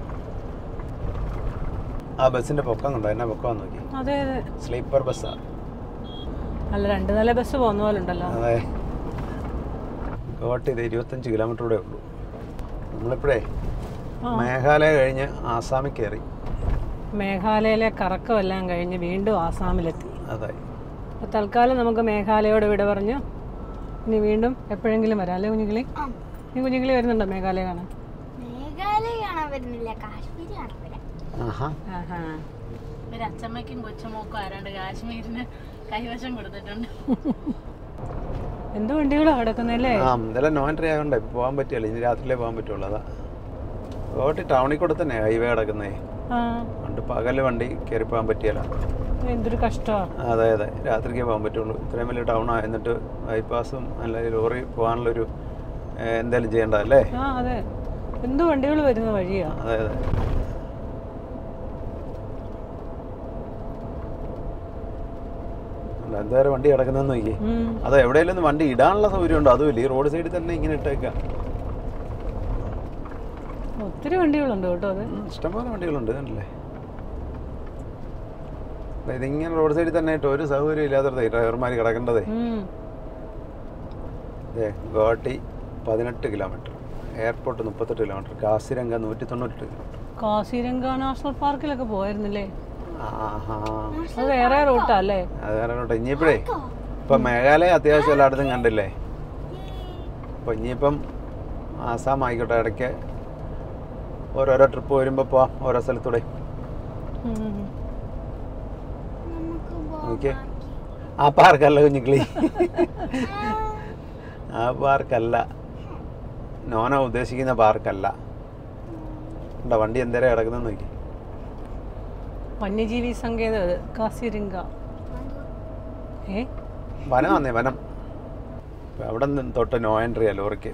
ആ ബസ്സിൻ്റെ പൊക്കം കണ്ടോ എന്നാ പൊക്കം നോക്കി അതെ അതെ സ്ലീപ്പർ ബസ്സാണ് അല്ല രണ്ട് നില ബസ് പോകുന്ന പോലെ ഉണ്ടല്ലോ അതെ ഗോവട്ടി ഇത് ഇരുപത്തഞ്ച് കിലോമീറ്റർ കൂടെ ഉള്ളൂ നമ്മളിപ്പോഴേ ആ. മേഘാലയ കഴിഞ്ഞ് ആസാമിൽ കയറി മേഘാലയയിലെ കറക്കമെല്ലാം കഴിഞ്ഞ് വീണ്ടും ആസാമിലെത്തി അതെ അപ്പോൾ തൽക്കാലം നമുക്ക് മേഘാലയോട് വിട പറഞ്ഞു ഇനി വീണ്ടും എപ്പോഴെങ്കിലും വരാം അല്ലേ കുഞ്ഞുകിളി നീ കുഞ്ഞുകിളി വരുന്നുണ്ടോ മേഘാലയ കാണാൻ മേഘാലയ കാണാൻ വരുന്നില്ല കാശ്മീർ കാണാൻ വരാം ആഹാ ആഹാ ഒരു അച്ചമ്മയ്ക്കും കൊച്ചുമോക്കും ആരാണ്ട് കാശ്മീരിന് കൈവശം കൊടുത്തിട്ടുണ്ട് എന്ത് വണ്ടികളാ കിടക്കുന്നല്ലേ ആ ഇതെല്ലാം നോ എൻട്രി ആയതുകൊണ്ട് പോകാൻ പറ്റിയല്ല ഇനി രാത്രിയിലേ പോകാൻ പറ്റുള്ളൂ അതാ ഗോവട്ടി ടൗണിൽ കൂടെ തന്നെ ഹൈവേ കിടക്കുന്നേ ആ അതുകൊണ്ട് പകല് വണ്ടി കയറി പോകാൻ പറ്റിയല്ല എന്തൊരു കഷ്ടമാണ് അതെ അതെ രാത്രിക്കേ പോകാൻ പറ്റുള്ളൂ ഇത്രയും വലിയ ടൗൺ എന്നിട്ട് ബൈപ്പാസും അല്ലെങ്കിൽ ലോറി പോകാനുള്ളൊരു ഏഹ്, എന്തായാലും ചെയ്യേണ്ടതല്ലേ ആ അതെ എന്ത് വണ്ടികൾ വരുന്ന വഴിയാ അതെ അതെ അല്ല, എന്തോരം വണ്ടി കിടക്കുന്നതെന്ന് നോക്കി ഉം. അത് എവിടെയെങ്കിലും ഒന്ന് വണ്ടി ഇടാനുള്ള സൗകര്യം ഉണ്ടോ അതുമില്ല ഈ റോഡ് സൈഡിൽ തന്നെ ഇങ്ങനെ ഇട്ടേക്കാം ഒത്തിരി വണ്ടികളുണ്ട് കേട്ടോ അത് ഉം, ഇഷ്ടംപോലെ വണ്ടികളുണ്ട് കണ്ടില്ലേ ദേ ഇതിങ്ങനെ റോഡ് സൈഡിൽ തന്നെ ഇട്ട് ഒരു സൗകര്യം ഇല്ലാത്തടത്തേ ഡ്രൈവർമാർ കിടക്കേണ്ടതേ ഉം. ദേ ഗോട്ടി പതിനെട്ട് കിലോമീറ്റർ എയർപോർട്ട് മുപ്പത്തെട്ട് കിലോമീറ്റർ കാസിരംഗ നൂറ്റി തൊണ്ണൂറ്റെട്ട് കിലോമീറ്റർ കാസിരംഗ നാഷണൽ പാർക്കിലൊക്കെ പോയിരുന്നില്ലേ ആഹാ അത് വേറെ റൂട്ടാ അല്ലേ അത് കാരണം ഇനിയിപ്പോഴേ ഇപ്പൊ മേഘാലയ അത്യാവശ്യം എല്ലായിടത്തും കണ്ടില്ലേ അപ്പൊ ഇനിയിപ്പം ആസാം ആയിക്കോട്ടെ ഇടയ്ക്ക് ഓരോരോ ട്രിപ്പ് വരുമ്പോ പോവാം ഓരോ സ്ഥലത്തൂടെ ഉം. നോക്കിയേ ആ പാർക്കല്ല കുഞ്ഞിക്കിളി ആ പാർക്കല്ല നോന ഉദ്ദേശിക്കുന്ന പാർക്കല്ല ഉണ്ടോ വണ്ടി എന്തേരം കിടക്കുന്നെന്ന് നോക്കി വന്യജീവി സങ്കേതം അത് കാസിരംഗ ഏ വനം വന്നേ വനം ഇപ്പൊ അവിടെ നിന്ന് തൊട്ട് നോ എൻട്രിയാ ലോറിക്ക്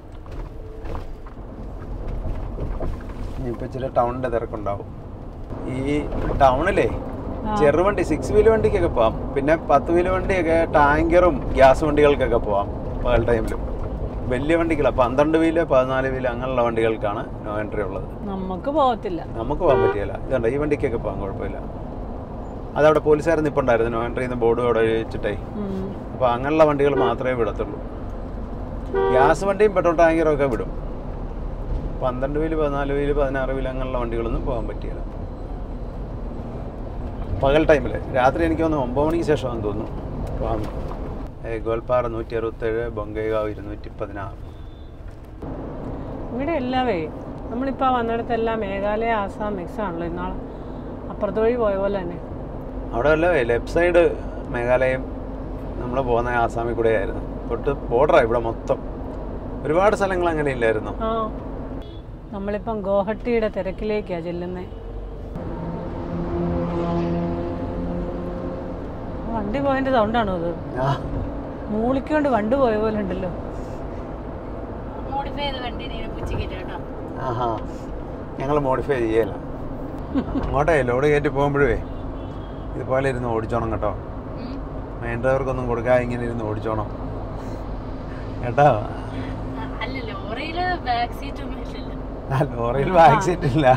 ഇനിയിപ്പോൾ ചില ടൗണിൻ്റെ തിരക്കുണ്ടാവും ഈ ടൗണിലേ ചെറുവണ്ടി സിക്സ് വീല് വണ്ടിക്കൊക്കെ പോവാം പിന്നെ പത്ത് വീല് വണ്ടിയൊക്കെ ടാങ്കറും ഗ്യാസ് വണ്ടികൾക്കൊക്കെ പോവാം പകൽ ടൈമിലും വലിയ വണ്ടികളാണ് പന്ത്രണ്ട് വീല് പതിനാല് വീല് അങ്ങനെയുള്ള വണ്ടികൾക്കാണ് നോ എൻട്രി ഉള്ളത് നമുക്ക് പോകത്തില്ല നമുക്ക് പോകാൻ പറ്റിയല്ല ഇതുണ്ട് ഈ വണ്ടിക്കൊക്കെ പോകാൻ കുഴപ്പമില്ല അതവിടെ പോലീസുകാർ നിൽപ്പുണ്ടായിരുന്നു നോ എൻട്രി ചെയ്യുന്ന ബോർഡ് അവിടെ വെച്ചിട്ടേ ഉം. അപ്പോൾ അങ്ങനെയുള്ള വണ്ടികൾ മാത്രമേ വിടത്തുള്ളൂ ഗ്യാസ് വണ്ടിയും പെട്രോൾ ടാങ്കറും ഒക്കെ വിടും പന്ത്രണ്ട് വീല് പതിനാല് വീല് പതിനാറ് വീല് അങ്ങനെയുള്ള വണ്ടികളൊന്നും പോകാൻ പറ്റിയില്ല പകൽ ടൈമിൽ രാത്രി എനിക്ക് തോന്നുന്നു ഒമ്പത് മണിക്ക് ശേഷമാണെന്ന് തോന്നുന്നു പോകാൻ ഏ, ഗോൽപ്പാറ നൂറ്റി അറുപത്തേഴ് ബൊങ്കൈഗാവ് ഇരുന്നൂറ്റി പതിനാറ് ഇവിടെ എല്ലാവേ നമ്മളിപ്പോൾ വന്നിടത്തെല്ലാം മേഘാലയ ആസാം മിക്സ് ആണല്ലോ ഇന്നാൾ അപ്പുറത്ത് വഴി പോയ പോലെ തന്നെ അവിടെ അല്ലേ ലെഫ്റ്റ് സൈഡ് മേഘാലയം നമ്മൾ പോകുന്ന ആസാമിൽ കൂടെ ആയിരുന്നു തൊട്ട് ബോർഡറാണ് ഇവിടെ മൊത്തം ഒരുപാട് സ്ഥലങ്ങൾ അങ്ങനെ ഇല്ലായിരുന്നു ആ നമ്മളിപ്പം ഗോഹട്ടിയുടെ തിരക്കിലേക്കാണ് ചെല്ലുന്നത് വണ്ടി പോയതിന്റെ സൗണ്ടാണോ അത് ആ മൂളിക്കൊണ്ട് വണ്ടി പോയ പോലെ ഉണ്ടല്ലോ മോഡിഫൈ ചെയ്ത വണ്ടി പൂച്ചക്കിട്ട് കേട്ടോ ആഹാ ഞങ്ങൾ മോഡിഫൈ ചെയ്യല അങ്ങോട്ടേ ലോഡ് കയറ്റി പോകുമ്പോഴേ ഇതുപോലെ ഇരുന്ന് ഓടിച്ചോണം കേട്ടോ മെയിൻ ഡ്രൈവർക്കൊന്നും കൊടുക്കാതെ ഇങ്ങനെ ഇരുന്ന് ഓടിച്ചോണം കേട്ടോ അല്ല ലോറിയില് ബാക്ക് സീറ്റ് ഒന്നും ഇല്ലല്ലോ ആ ലോറിയിൽ ബാക്ക് സീറ്റ് ഇല്ല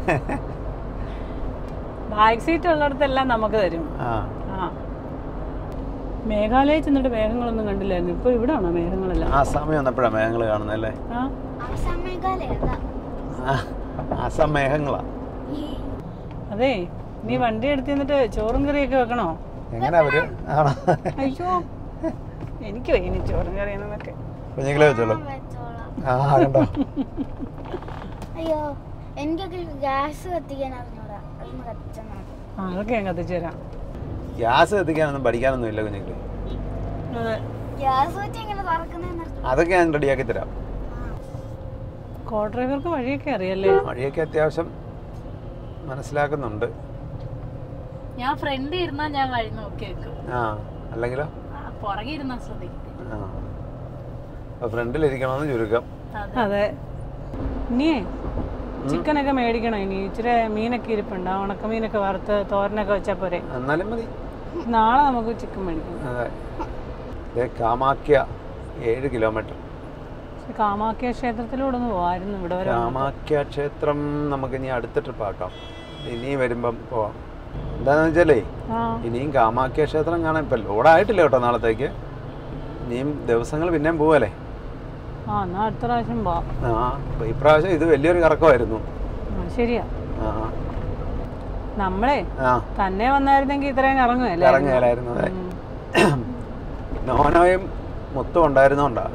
ബാക്ക് സീറ്റ് ഉള്ളിടത്തെല്ലാം നമുക്ക് തരും ആ ആ മേഘാലയ ചെന്നിട്ട് മേഘങ്ങളൊന്നും കണ്ടില്ലായിരുന്നു ഇപ്പൊ ഇവിടെ ആണോ മേഘങ്ങളെല്ലാം ആ സമയം വന്നപ്പോഴാണ് മേഘങ്ങൾ കാണുന്നല്ലേ ആ സമയകാലം ഏതാ ആ ആസാം മേഘങ്ങളാ അതെ നീ വണ്ടി എടുത്ത് എന്നിട്ട് ചോറും കറിയൊക്കെ വെക്കണോ എങ്ങനെ അവര് ആണോ അയ്യോ എനിക്ക് വയ്യ ഇനി ചോറും കറിയെന്നൊക്കെ കുഞ്ഞുങ്ങളെ വെച്ചോളൂ വെച്ചോളാം ആ കണ്ടോ അയ്യോ എനിക്കൊക്കെ ഗ്യാസ് കത്തിക്കാൻ അറിഞ്ഞൂടാ അതൊന്ന് കത്തിച്ചാൽ മതി ആ അതൊക്കെ ഞാൻ കത്തിച്ചു തരാം ഗ്യാസ് എത്തിക്കാനൊന്നും പഠിക്കാനൊന്നും ഇല്ല കുഞ്ഞുങ്ങളെ അതെ ഗ്യാസ് വെച്ച് എങ്ങനെ തുറക്കുന്നതെന്ന് അറിഞ്ഞു അതൊക്കെ ഞാൻ റെഡിയാക്കി തരാം കോ ഡ്രൈവർക്ക് വഴിയൊക്കെ അറിയല്ലേ വഴിയൊക്കെ അത്യാവശ്യം മനസ്സിലാക്കുന്നുണ്ട് ഞാൻ ഫ്രണ്ട് ഇരുന്നാ ഞാൻ വഴി നോക്കി വെക്കും ആ അല്ലെങ്കിലോ ആ, പുറകെ ഇരുന്നാ ശ്രദ്ധിക്കും ആ അപ്പോൾ ഫ്രണ്ടിലിരിക്കണമെന്ന് ചുരുക്കം അതെ അതെ ഇനിയേ ചിക്കനൊക്കെ മേടിക്കണം ഇനി ഇച്ചിരി മീനൊക്കെ ഇരിപ്പുണ്ട് ആ ഉണക്കമീനൊക്കെ വറുത്ത് തോരനൊക്കെ വെച്ചാൽ പോരെ എന്നാലും മതി നാളെ നമുക്ക് ചിക്കൻ മേടിക്കണം അതെ ദേ കാമാക്യ ഏഴ് കിലോമീറ്റർ പക്ഷെ കാമാക്യ ക്ഷേത്രത്തിലൂടെ ഒന്ന് പോവായിരുന്നു ഇവിടെ വരെ കാമാക്യ ക്ഷേത്രം നമുക്ക് ഇനി അടുത്ത ട്രിപ്പ് ആക്കാം ഇനിയും വരുമ്പം പോവാം എന്താണെന്ന് വെച്ചാലേ ആ ഇനിയും കാമാക്യ ക്ഷേത്രം കാണാൻ ഇപ്പം ലോഡായിട്ടില്ല കേട്ടോ നാളത്തേക്ക് ഇനിയും ദിവസങ്ങൾ പിന്നെയും പോവല്ലേ ആ എന്നാ അടുത്ത പ്രാവശ്യം പോവാം ആ അപ്പൊ ഇപ്രാവശ്യം ഇത് വലിയൊരു കറക്കമായിരുന്നു ആ ശരിയാ ആ നമ്മളെ ആ തന്നെ വന്നായിരുന്നെങ്കിൽ ഇത്രയും ഇറങ്ങുമല്ലേ ഇറങ്ങിയാലായിരുന്നു അതെ നോനോയും മൊത്തം ഉണ്ടായിരുന്നോണ്ടാ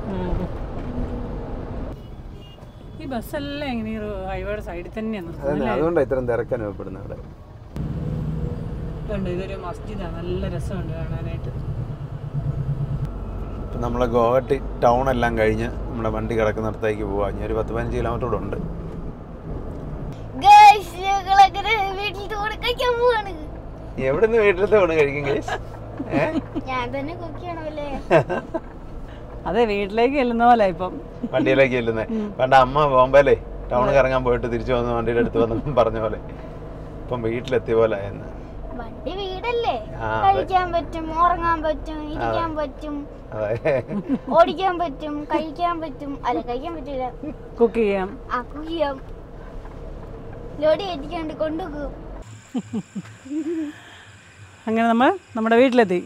ഈ ബസ്സെല്ലാം ഇങ്ങനെ ഈ ഹൈവേയുടെ സൈഡിൽ തന്നെയാണ് അതെ നിർത്തുന്നത് അതുകൊണ്ടാണ് ഇത്രയും തിരക്ക് അനുഭവപ്പെടുന്നത് ഇവിടെ ഇതുണ്ട് ഇതൊരു മസ്ജിദാണ് നല്ല രസമുണ്ട് കാണാനായിട്ട് ഇപ്പം നമ്മളെ ഗോഹട്ടി ടൗൺ എല്ലാം കഴിഞ്ഞ് നമ്മുടെ വണ്ടി കിടക്കുന്നിടത്തേക്ക് പോവാം ഇനി ഒരു പത്ത് പതിനഞ്ച് കിലോമീറ്റർ കൂടെ ഉണ്ട് ഗൈസ് ഞങ്ങളങ്ങനെ വീട്ടിൽ തോട് കഴിക്കാൻ പോവാണ് എവിടുന്ന് വീട്ടിലത്തെ ഊണ് കഴിക്കും കേസ് ഏ ഞാൻ തന്നെ കുക്ക് ചെയ്യണമല്ലേ അതെ വീട്ടിലേക്ക് ചെല്ലുന്ന പോലെ ഇപ്പം വണ്ടിയിലേക്ക് ചെല്ലുന്നേ പണ്ട് അമ്മ ബോംബെയിലേ ടൗൺ കറങ്ങാൻ പോയിട്ട് തിരിച്ചു വന്ന് വണ്ടിയുടെ അടുത്ത് വന്ന് പറഞ്ഞ പോലെ ഇപ്പം വീട്ടിലെത്തിയ പോലെ എന്ന് വണ്ടി വീടല്ലേ ആ, അതെ. കഴിക്കാൻ പറ്റും ഉറങ്ങാൻ പറ്റും ഇരിക്കാൻ പറ്റും അതെ ഓടിക്കാൻ പറ്റും കഴിക്കാൻ പറ്റും അല്ല കഴിക്കാൻ പറ്റില്ല കുക്ക് ചെയ്യാം ആ കുക്ക് ചെയ്യാം ലോഡ് കയറ്റിക്കൊണ്ട് കൊണ്ടുപോകും അങ്ങനെ നമ്മൾ നമ്മുടെ വീട്ടിലെത്തി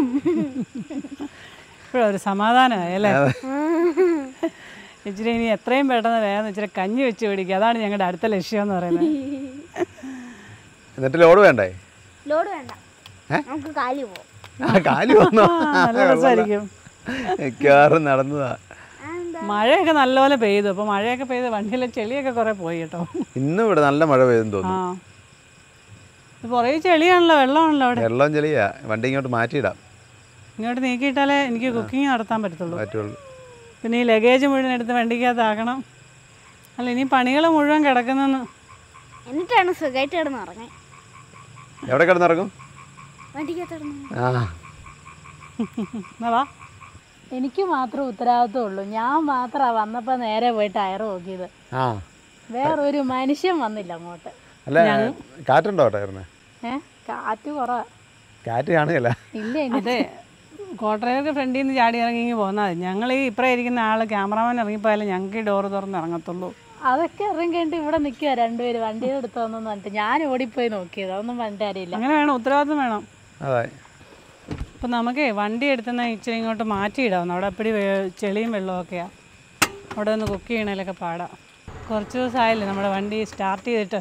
ഇപ്പോഴൊരു സമാധാനമായി അല്ലേ ഇച്ചിരി ഇനി എത്രയും പെട്ടെന്ന് വേഗം ഇച്ചിരി കഞ്ഞി വെച്ച് പിടിക്കുക അതാണ് ഞങ്ങളുടെ അടുത്ത ലക്ഷ്യം എന്ന് പറയുന്നത് എന്നിട്ട് ലോഡ് വേണ്ടേ ലോഡ് വേണ്ട ഏ? നമുക്ക് കാലി പോവാം ആ, കാലി വന്നോ നല്ല രസമായിരിക്കും മിക്കവാറും നടന്നതാ മഴയൊക്കെ നല്ലപോലെ പെയ്തു അപ്പോൾ മഴയൊക്കെ പെയ്ത് വണ്ടിയിലെ ചെളിയൊക്കെ കുറേ പോയി കേട്ടോ ഇന്നും ഇവിടെ നല്ല മഴ പെയ്തെന്ന് ആ തോന്നുന്നു ഇത് കുറേ ചെളിയാണല്ലോ വെള്ളമാണല്ലോ അവിടെ വെള്ളം ചെളിയാ വണ്ടി ഇങ്ങോട്ട് മാറ്റിയിടാം ഇങ്ങോട്ട് നീക്കിയിട്ടാലേ എനിക്ക് കുക്കിംഗ് നടത്താൻ പറ്റത്തുള്ളൂ പറ്റുള്ളൂ പിന്നെ ഈ ലഗേജ് മുഴുവൻ എടുത്ത് വണ്ടിക്കകത്താക്കണം അല്ല ഇനി പണികൾ മുഴുവൻ കിടക്കുന്നെന്ന് എന്നിട്ടാണ് സുഖമായിട്ട് കിടന്ന് ഉറങ്ങാൻ എവിടെ കിടന്നിറങ്ങും വണ്ടിക്കകത്ത് കിടന്ന് ആ എന്നാ വാ എനിക്ക് മാത്രം ഉത്തരവാദിത്വം ഉള്ളൂ ഞാൻ മാത്രമാണ് വന്നപ്പോൾ നേരെ പോയി ടയർ നോക്കിയത് ആ വേറൊരു മനുഷ്യൻ വന്നില്ല അങ്ങോട്ട് അല്ല കാറ്റുണ്ടോ ടയറിന് ഏ കാറ്റ് കുറവാ കാറ്റ് കാണുകയല്ല ഇല്ല അതെ കോട്ടയർക്ക് ഫ്രണ്ടിൽ നിന്ന് ചാടി ഇറങ്ങി ഇങ്ങ് പോന്നാൽ മതി ഞങ്ങൾ ഈ ഇപ്പുറം ഇരിക്കുന്ന ആൾ ക്യാമറാമാൻ ഇറങ്ങിപ്പോയാലേ ഞങ്ങൾക്ക് ഈ ഡോറ് തുറന്ന് ഇറങ്ങത്തുള്ളൂ അതൊക്കെ ഇറങ്ങിയിട്ട് ഇവിടെ നിൽക്കുക രണ്ടുപേര് വണ്ടി എടുത്ത് വന്നു പറഞ്ഞിട്ട് ഞാൻ ഓടിപ്പോയി നോക്കിയത് അതൊന്നും പറഞ്ഞിട്ട് അറിയില്ല അങ്ങനെ വേണം ഉത്തരവാദിത്വം വേണം അതെ അപ്പം നമുക്കേ വണ്ടി എടുത്തുന്ന ഇച്ചിരി ഇങ്ങോട്ട് മാറ്റിയിടാവുന്നു അവിടെ അപ്പടി വേ- ചെളിയും വെള്ളമൊക്കെയാണ് അവിടെ ഒന്ന് കുക്ക് ചെയ്യണതിലൊക്കെ പാടാം കുറച്ച് ദിവസമായില്ലേ നമ്മുടെ വണ്ടി സ്റ്റാർട്ട് ചെയ്തിട്ട്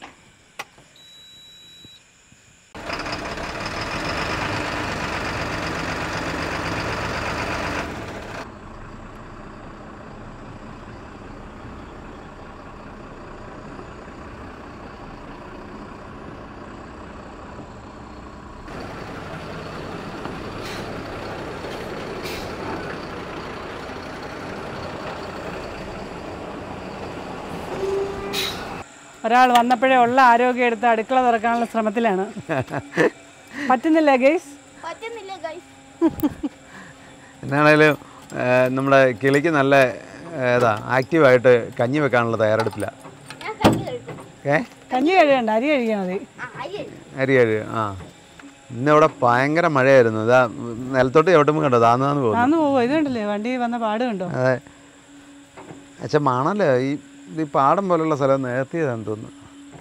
ഒരാൾ വന്നപ്പോഴേ ഉള്ള ആരോഗ്യം എടുത്ത് അടുക്കള തുറക്കാനുള്ള ശ്രമത്തിലാണ് പറ്റുന്നില്ല ഗേസ് പറ്റുന്നില്ല ഗൈസ് എന്നാണേലും ഏ, നമ്മുടെ കിളിക്ക് നല്ല ഏ, ഏതാ ആക്റ്റീവായിട്ട് കഞ്ഞി വെക്കാനുള്ള തയ്യാറെടുപ്പില്ല ഞാൻ കഞ്ഞി കഴിക്കും ഏ കഞ്ഞി കഴിയണ്ട അരി കഴിക്കാൻ മതി ആ അരി കഴിക്കും. അരി കഴി ആ ഇന്നിവിടെ ഭയങ്കര മഴയായിരുന്നു ഇതാ നിലത്തോട്ട് ചവിട്ടുമ്പോൾ കണ്ടോ താന്നാന്ന് പോകുന്നു അന്ന് പോവോ ഇത് കണ്ടില്ലേ വണ്ടി വന്ന പാട് കണ്ടോ അതെ പക്ഷെ മണല്ലേ ഈ ഇത് ഈ പാടം പോലുള്ള സ്ഥലം നേർത്തിയതാന്ന് തോന്നുന്നു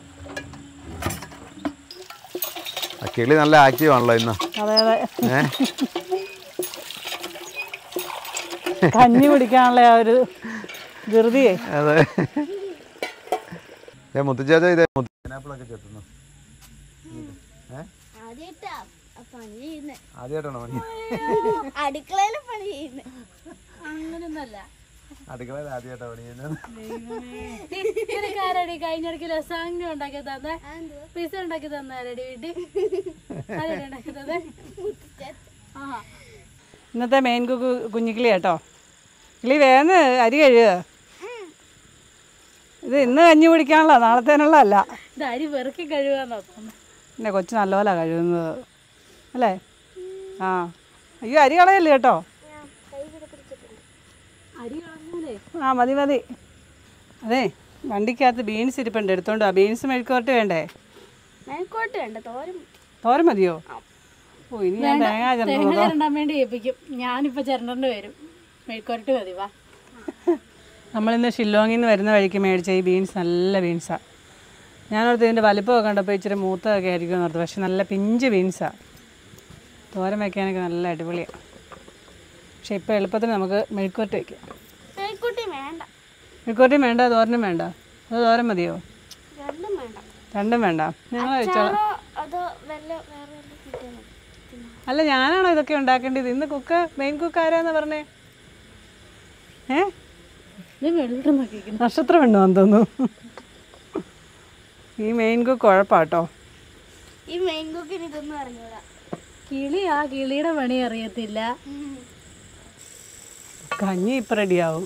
ആ കിളി നല്ല ആക്റ്റീവ് ആണല്ലോ ഇന്ന് അതെ അതെ ഏ കഞ്ഞി കുടിക്കാനുള്ള ആ ഒരു ധൃതിയേ അതെ ഏ മുത്തുചേച്ച ഇത് പൈനാപ്പിളൊക്കെ ചെത്തുന്നു ഏ ആദ്യമായിട്ടാ ആ പണി ചെയ്യുന്നെ ആദ്യമായിട്ടാണോ പണി അടുക്കളയില് പണി ചെയ്യുന്നെ അങ്ങനൊന്നല്ല അടുക്കളയിൽ ആദ്യമായിട്ടാണ് പണി ചെയ്യുന്നത് നിനക്കാരടി കഴിഞ്ഞിടയ്ക്ക് ലസാങ്ക ഉണ്ടാക്കി തന്നെ പിസ ഉണ്ടാക്കി തന്നാരടി വീട്ടിൽ ആരടി ഉണ്ടാക്കി തന്നെ ആ ഇന്നത്തെ മെയിൻ കുക്ക് കുഞ്ഞിക്കിളി കേട്ടോ കിളി വേന്ന് അരി കഴുകുക ഇത് ഇന്ന് കഞ്ഞി കുടിക്കാനുള്ള നാളത്തേനുള്ള അല്ല ഇത് അരി വെറുക്കി കഴുകാൻ നോക്കുന്നു എൻ്റെ കൊച്ചു നല്ലപോലെ കഴുകുന്നത് അല്ലേ ആ അയ്യോ അരി കളയല്ലേ കേട്ടോ അരി കളഞ്ഞാലേ ആ മതി മതി അതെ വണ്ടിക്കകത്ത് ബീൻസ് ഇരിപ്പുണ്ട് എടുത്തോണ്ട് ആ ബീൻസ് മെഴുക്കോട്ട് വേണ്ടേ മേൽക്കോട്ട് വേണ്ട തോരും തോരൻ മതിയോ ഓ ഇനി ഞാൻ തേങ്ങ തേങ്ങ ചെന്നു ചിരണ്ടാൻ വേണ്ടി ഏൽപ്പിക്കും ഞാനിപ്പോൾ ചിരണ്ടേണ്ടി വരും മെഴുക്കുരട്ട് മതി വാ നമ്മളിന്ന് ഷില്ലോങ്ങിൽ നിന്ന് വരുന്ന വഴിക്ക് മേടിച്ച ഈ ബീൻസ് നല്ല ബീൻസാണ് ഞാനോർത്ത് ഇതിൻ്റെ വലിപ്പമൊക്കെ കണ്ടപ്പോൾ ഇച്ചിരി മൂത്തതൊക്കെ ആയിരിക്കും എന്ന് ഓർത്തു പക്ഷെ നല്ല പിഞ്ച് ബീൻസാണ് തോരൻ വയ്ക്കാനൊക്കെ നല്ല അടിപൊളിയാണ് പക്ഷെ ഇപ്പോൾ എളുപ്പത്തിന് നമുക്ക് മെഴുക്കുവരട്ട് വയ്ക്കാം മേൽക്കോട്ടി വേണ്ട മെഴുക്കുവരട്ടിയും വേണ്ട തോരനും വേണ്ട അത് തോരൻ മതിയോ രണ്ടും വേണ്ട രണ്ടും വേണ്ട ഞങ്ങൾ കഴിച്ചോളാം അതോ അതോ വല്ല വേറെ വല്ല കിട്ടിയാൽ മതി അല്ല ഞാനാണോ ഇതൊക്കെ ഉണ്ടാക്കേണ്ടത് ഇന്ന് കുക്ക് മെയിൻ കുക്ക് ആരാന്ന് പറഞ്ഞേ ഏ ഇത് വെള്ളം നോക്കിക്കുന്നു നക്ഷത്രം ഉണ്ടോ എന്ന് തോന്നുന്നു ഈ മെയിൻ കുക്ക് കുഴപ്പാട്ടോ ഈ മെയിൻ കുക്കിന് ഇതൊന്നും അറിഞ്ഞൂടാ കിളി ആ കിളിയുടെ പണി അറിയത്തില്ല കഞ്ഞി ഇപ്പം റെഡിയാവും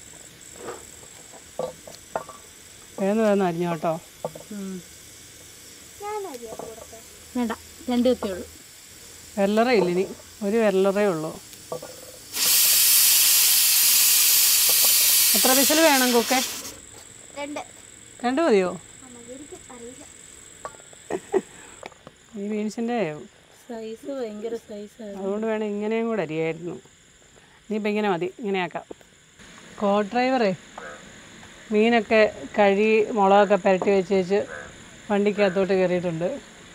വേന്ന് വേന്ന് അരിഞ്ഞോ കേട്ടോ ഉം. ഞാൻ അറിയാം കൂടത്തെ വേണ്ട രണ്ട് കുത്തേ ഉള്ളൂ വെള്ളറ ഇല്ല ഇനി ഒരു വെള്ളറേ ഉള്ളൂ എത്ര വിസിൽ വേണം കുക്കെ രണ്ട് രണ്ട് മതിയോ അമ്മക്ക് അറിയില്ല ഈ ബീൻസിൻ്റെ സൈസ് ഭയങ്കര സൈസാണ് അതുകൊണ്ട് വേണം ഇങ്ങനെയും കൂടെ അരിയായിരുന്നു ഇനിയിപ്പോൾ ഇങ്ങനെ മതി ഇങ്ങനെ ആക്കാം കോ ഡ്രൈവറേ മീനൊക്കെ കഴുകി മുളകൊക്കെ പുരട്ടി വെച്ച് വെച്ച് വണ്ടിക്കകത്തോട്ട് കയറിയിട്ടുണ്ട്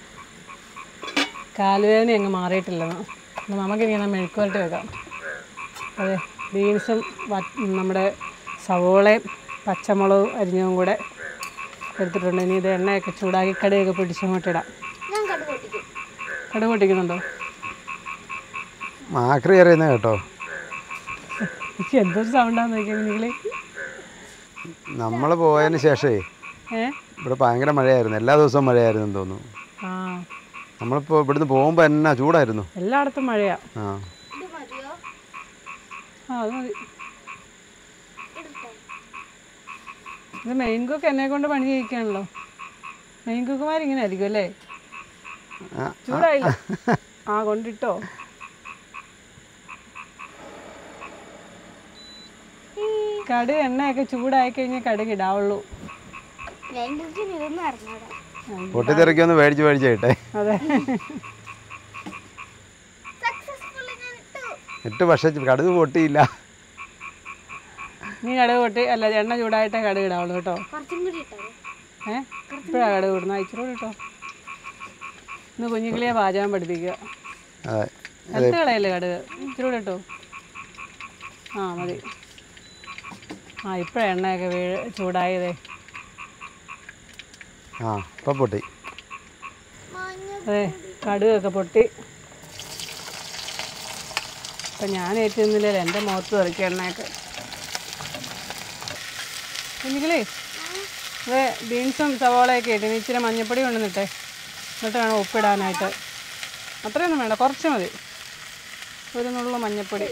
കാലുവേദന അങ്ങ് മാറിയിട്ടില്ലെന്ന് അപ്പോൾ നമുക്കിങ്ങനെ മെഴുക്കുവരട്ടി വെക്കാം അതെ ബീൻസും വ- നമ്മുടെ സവോളയും പച്ചമുളകും അരിഞ്ഞതും കൂടെ എടുത്തിട്ടുണ്ട് ഇനി ഇത് എണ്ണയൊക്കെ ചൂടാക്കി കടിയൊക്കെ പിടിച്ചങ്ങോട്ട് ഇടാം ഞാൻ കടു പൊട്ടിക്കും കടുക് പൊട്ടിക്കുന്നുണ്ടോ മാക്രി അറിയുന്ന കേട്ടോ എനിക്ക് എന്തൊരു സൗണ്ടാന്ന് നോക്കിയാൽ നിങ്ങളെ നമ്മൾ പോയതിന് ശേഷമേ ഏ ഇവിടെ ഭയങ്കര മഴയായിരുന്നു എല്ലാ ദിവസവും മഴയായിരുന്നു എന്ന് തോന്നുന്നു ആ നമ്മളിപ്പോൾ ഇവിടുന്ന് പോകുമ്പോൾ എന്നാ ചൂടായിരുന്നു എല്ലായിടത്തും മഴയാ ആ ഇത് മതിയോ ആ അത് മതി ഇടട്ടെ ഇത് മെയിൻ കുക്ക് എന്നെ കൊണ്ട് പണി ചെയ്യിക്കാണല്ലോ മെയിൻ കുക്കുമാർ ഇങ്ങനെ ആയിരിക്കും അല്ലേ ആ, ചൂടായില്ല ആ കൊണ്ടിട്ടോ കടുക് എണ്ണയൊക്കെ ചൂടായി കഴിഞ്ഞാൽ കടുക് ഇടാവുള്ളൂ മെയിൻ കുക്കിന് ഇതൊന്നും അറിഞ്ഞൂടാ പൊട്ടിത്തെറിക്കൊന്ന് മേടിച്ച് മേടിച്ച് കിട്ടെ അതെ സക്സസ്ഫുള്ളി ഞാൻ ഇട്ടു ഇട്ട് പക്ഷേ കടുക് പൊട്ടിയില്ല നീ കടുക് പൊട്ടി അല്ല എണ്ണ ചൂടായിട്ടേ കടുക് ഇടാവുള്ളൂ കേട്ടോ കുറച്ചും കൂടി ഇട്ടത് ഏ ഇപ്പോഴാണ് കടുക് ഇടുന്നത് ഇച്ചിരി കൂടി കേട്ടോ ഇന്ന് കുഞ്ഞുകിളിയെ പാചകം പഠിപ്പിക്കുക അതെ നിലത്ത് കളയല്ലേ കടുക് ഇച്ചിരി കൂടെ ഇട്ടോ ആ മതി ആ ഇപ്പോഴാണ് എണ്ണയൊക്കെ വീഴ് ചൂടായതേ ആ ഇപ്പം പൊട്ടി മഞ്ഞ അതെ കടുകൊക്കെ പൊട്ടി അപ്പം ഞാൻ ഏറ്റുന്നില്ല എൻ്റെ മുഖത്ത് തെറിക്കുക എണ്ണയൊക്കെ കുഞ്ഞുങ്ങളേ അതെ ബീൻസും സവാളയൊക്കെ ഇട്ട് ഇനി ഇച്ചിരി മഞ്ഞപ്പൊടി കൊണ്ടുവന്നിട്ടെ എന്നിട്ട് വേണം ഉപ്പിടാനായിട്ട് അത്രയൊന്നും വേണ്ട കുറച്ച് മതി ഒരു നുള്ളു മഞ്ഞപ്പൊടി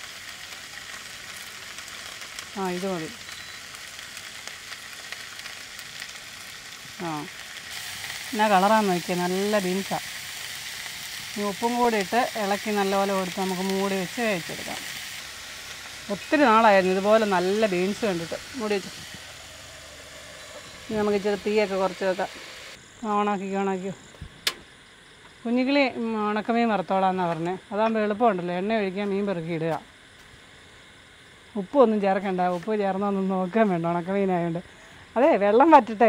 ആ ഇത് മതി ആ എന്നാ കളറാന്ന് നോക്കിയാൽ നല്ല ബീൻസാണ് ഈ ഉപ്പും കൂടി ഇട്ട് ഇളക്കി നല്ലപോലെ കൊടുത്ത് നമുക്ക് മൂടി വെച്ച് കഴിച്ചെടുക്കാം ഒത്തിരി നാളായിരുന്നു ഇതുപോലെ നല്ല ബീൻസ് കണ്ടിട്ട് മൂടി വെച്ച് ഇനി നമുക്ക് ഇച്ചിരി തീയൊക്കെ കുറച്ച് വെക്കാം ഓണാക്കിക്കോ ഓണാക്കിയോ കുഞ്ഞുകിളി ഉം, ഉണക്കമീൻ വറുത്തോളാന്നാണ് പറഞ്ഞത് അതാകുമ്പോൾ എളുപ്പമുണ്ടല്ലോ എണ്ണ ഒഴിക്കാൻ മീൻ പെറുക്കി ഇടുക ഉപ്പൊന്നും ചേർക്കണ്ട ഉപ്പ് ചേർന്നൊന്നും നോക്കാൻ വേണ്ട ഉണക്കമീനായതുകൊണ്ട് അതെ വെള്ളം വറ്റട്ടെ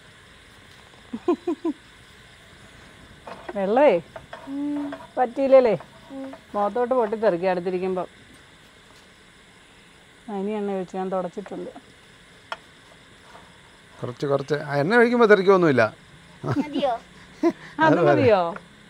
വെള്ളമേ പറ്റിയില്ലല്ലേ മുഖത്തോട്ട് പൊട്ടിത്തെറിക്കുക അടുത്തിരിക്കുമ്പോൾ അതിന് എണ്ണ ഒഴിച്ച് ഞാൻ തുടച്ചിട്ടുണ്ട് കുറച്ച് കുറച്ച് ആ, എണ്ണ ഒഴിക്കുമ്പോൾ തെറിക്കൊന്നുമില്ല മതിയോ അത് മതിയോ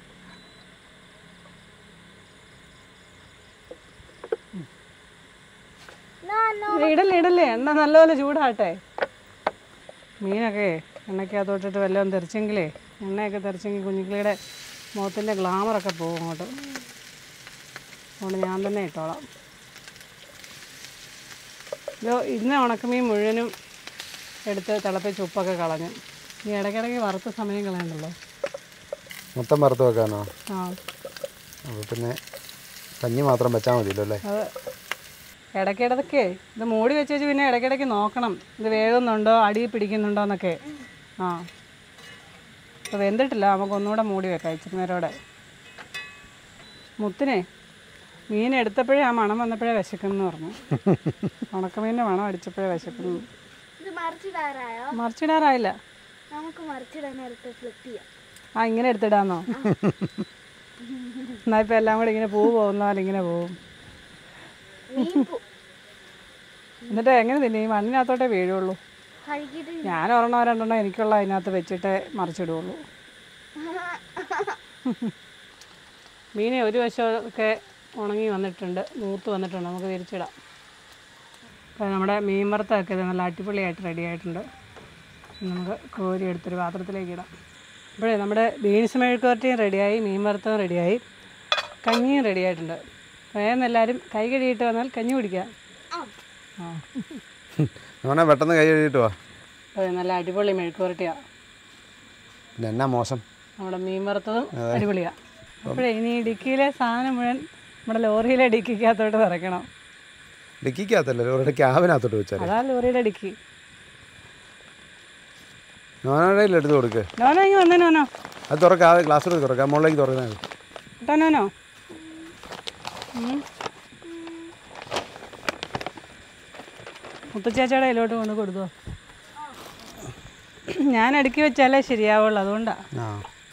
ഇത് ഇടല്ലേ ഇടല്ലേ എണ്ണ നല്ലപോലെ ചൂടാട്ടെ മീനൊക്കെ എണ്ണയ്ക്കകത്തോട്ടിട്ട് വല്ലതും തെറിച്ചെങ്കിലേ എണ്ണയൊക്കെ തെറിച്ചെങ്കിൽ കുഞ്ഞുക്കിളിയുടെ മുഖത്തിൻ്റെ ഗ്ലാമറൊക്കെ പോകും അങ്ങോട്ട് അതുകൊണ്ട് ഞാൻ തന്നെ ഇട്ടോളാം ഇത് ഇന്ന് ഉണക്കമീൻ മുഴുവനും എടുത്ത് തിളപ്പിച്ച് ഉപ്പൊക്കെ കളഞ്ഞു ഇനി ഇടയ്ക്കിടയ്ക്ക് വറുത്ത സമയം കളയണ്ടല്ലോ മൊത്തം വറുത്ത് വെക്കാനോ ആ അപ്പോൾ പിന്നെ കഞ്ഞി മാത്രം വെച്ചാൽ മതിയല്ലോ അല്ലേ അത് ഇടയ്ക്കിടയ്ക്ക് ഇത് മൂടി വെച്ച് വെച്ച് പിന്നെ ഇടയ്ക്കിടയ്ക്ക് നോക്കണം ഇത് വേകുന്നുണ്ടോ അടി പിടിക്കുന്നുണ്ടോ എന്നൊക്കെ ആ ഇപ്പോൾ വെന്തിട്ടില്ല നമുക്ക് ഒന്നുകൂടെ മൂടി വെക്കാം ഇച്ചിരി നേരോടെ മുത്തിനെ മീൻ എടുത്തപ്പോഴേ ആ മണം വന്നപ്പോഴേ വിശക്കുന്നു പറഞ്ഞു ഉണക്കമീനിൻ്റെ മണം അടിച്ചപ്പോഴേ വിശക്കുന്നു ഇത് മറിച്ചിടാറായോ മറിച്ചിടാറായില്ല നമുക്ക് മറിച്ചിടാൻ നേരത്തെ ഫ്ലിപ്പ് ചെയ്യാം ആ ഇങ്ങനെ എടുത്തിടാന്നോ എന്നാൽ ഇപ്പം എല്ലാം കൂടെ ഇങ്ങനെ പൂ പോകുന്ന പോലെ ഇങ്ങനെ പോവും മീൻ പോ- എന്നിട്ട് എങ്ങനെ തിന്നെ ഈ മണ്ണിനകത്തോട്ടേ വീഴുള്ളൂ കഴുകിയിട്ട് ഞാൻ ഒരെണ്ണോ രണ്ടെണ്ണോ എനിക്കുള്ള അതിനകത്ത് വെച്ചിട്ടേ മറിച്ചിടുള്ളൂ മീനെ ഒരു വശമൊക്കെ ഉണങ്ങി വന്നിട്ടുണ്ട് മൂത്ത് വന്നിട്ടുണ്ട് നമുക്ക് തിരിച്ചിടാം അപ്പോൾ നമ്മുടെ മീൻ വറുത്തൊക്കെ ഇത് നല്ല അടിപൊളിയായിട്ട് റെഡി ആയിട്ടുണ്ട് ഇനി നമുക്ക് കോരി എടുത്തൊരു പാത്രത്തിലേക്ക് ഇടാം അപ്പോഴേ നമ്മുടെ ബീൻസ് മെഴുക്കുവരട്ടിയും റെഡിയായി മീൻ വറുത്തതും റെഡിയായി കഞ്ഞിയും റെഡി ആയിട്ടുണ്ട് വേഗം എല്ലാവരും കൈ കഴുകിയിട്ട് വന്നാൽ കഞ്ഞി കുടിക്കാം ആ അങ്ങനെ പെട്ടെന്ന് കൈ കഴുകിയിട്ട് വാ അപ്പോൾ നല്ല അടിപൊളി മെഴുക്കുവരട്ടിയാണ് പിന്നെ എന്നാ മോശം നമ്മുടെ മീൻ വറുത്തതും അടിപൊളിയാണ് അപ്പോഴേ ഇനി ഡിക്കിയിലെ സാധനം മുഴുവൻ നമ്മുടെ ലോറിയിലെ ഡിക്കിക്കകത്തോട്ട് നിറയ്ക്കണം ഡിക്കിക്കകത്തല്ലേ ഒരു ക്യാബിനകത്തോട്ട് വെച്ചാൽ അതാ ലോറിയുടെ ഡിക്കി നോനോടെ എടുത്ത് കൊടുക്ക് നോനോ ഇങ്ങ് വന്നേ നോനോ അത് തുറക്കാം ആ ഗ്ലാസ് എടുത്ത് തുറക്കാം മുകളിലേക്ക് തുറന്നാൽ മതി കേട്ടോ നോനോ ഉം. മുത്തച്ചാച്ചയുടെ കയ്യിലോട്ട് കൊണ്ട് കൊടുത്തോ ഞാൻ അടുക്കി വെച്ചാലേ ശരിയാവുള്ളൂ അതുകൊണ്ടാണ് ആ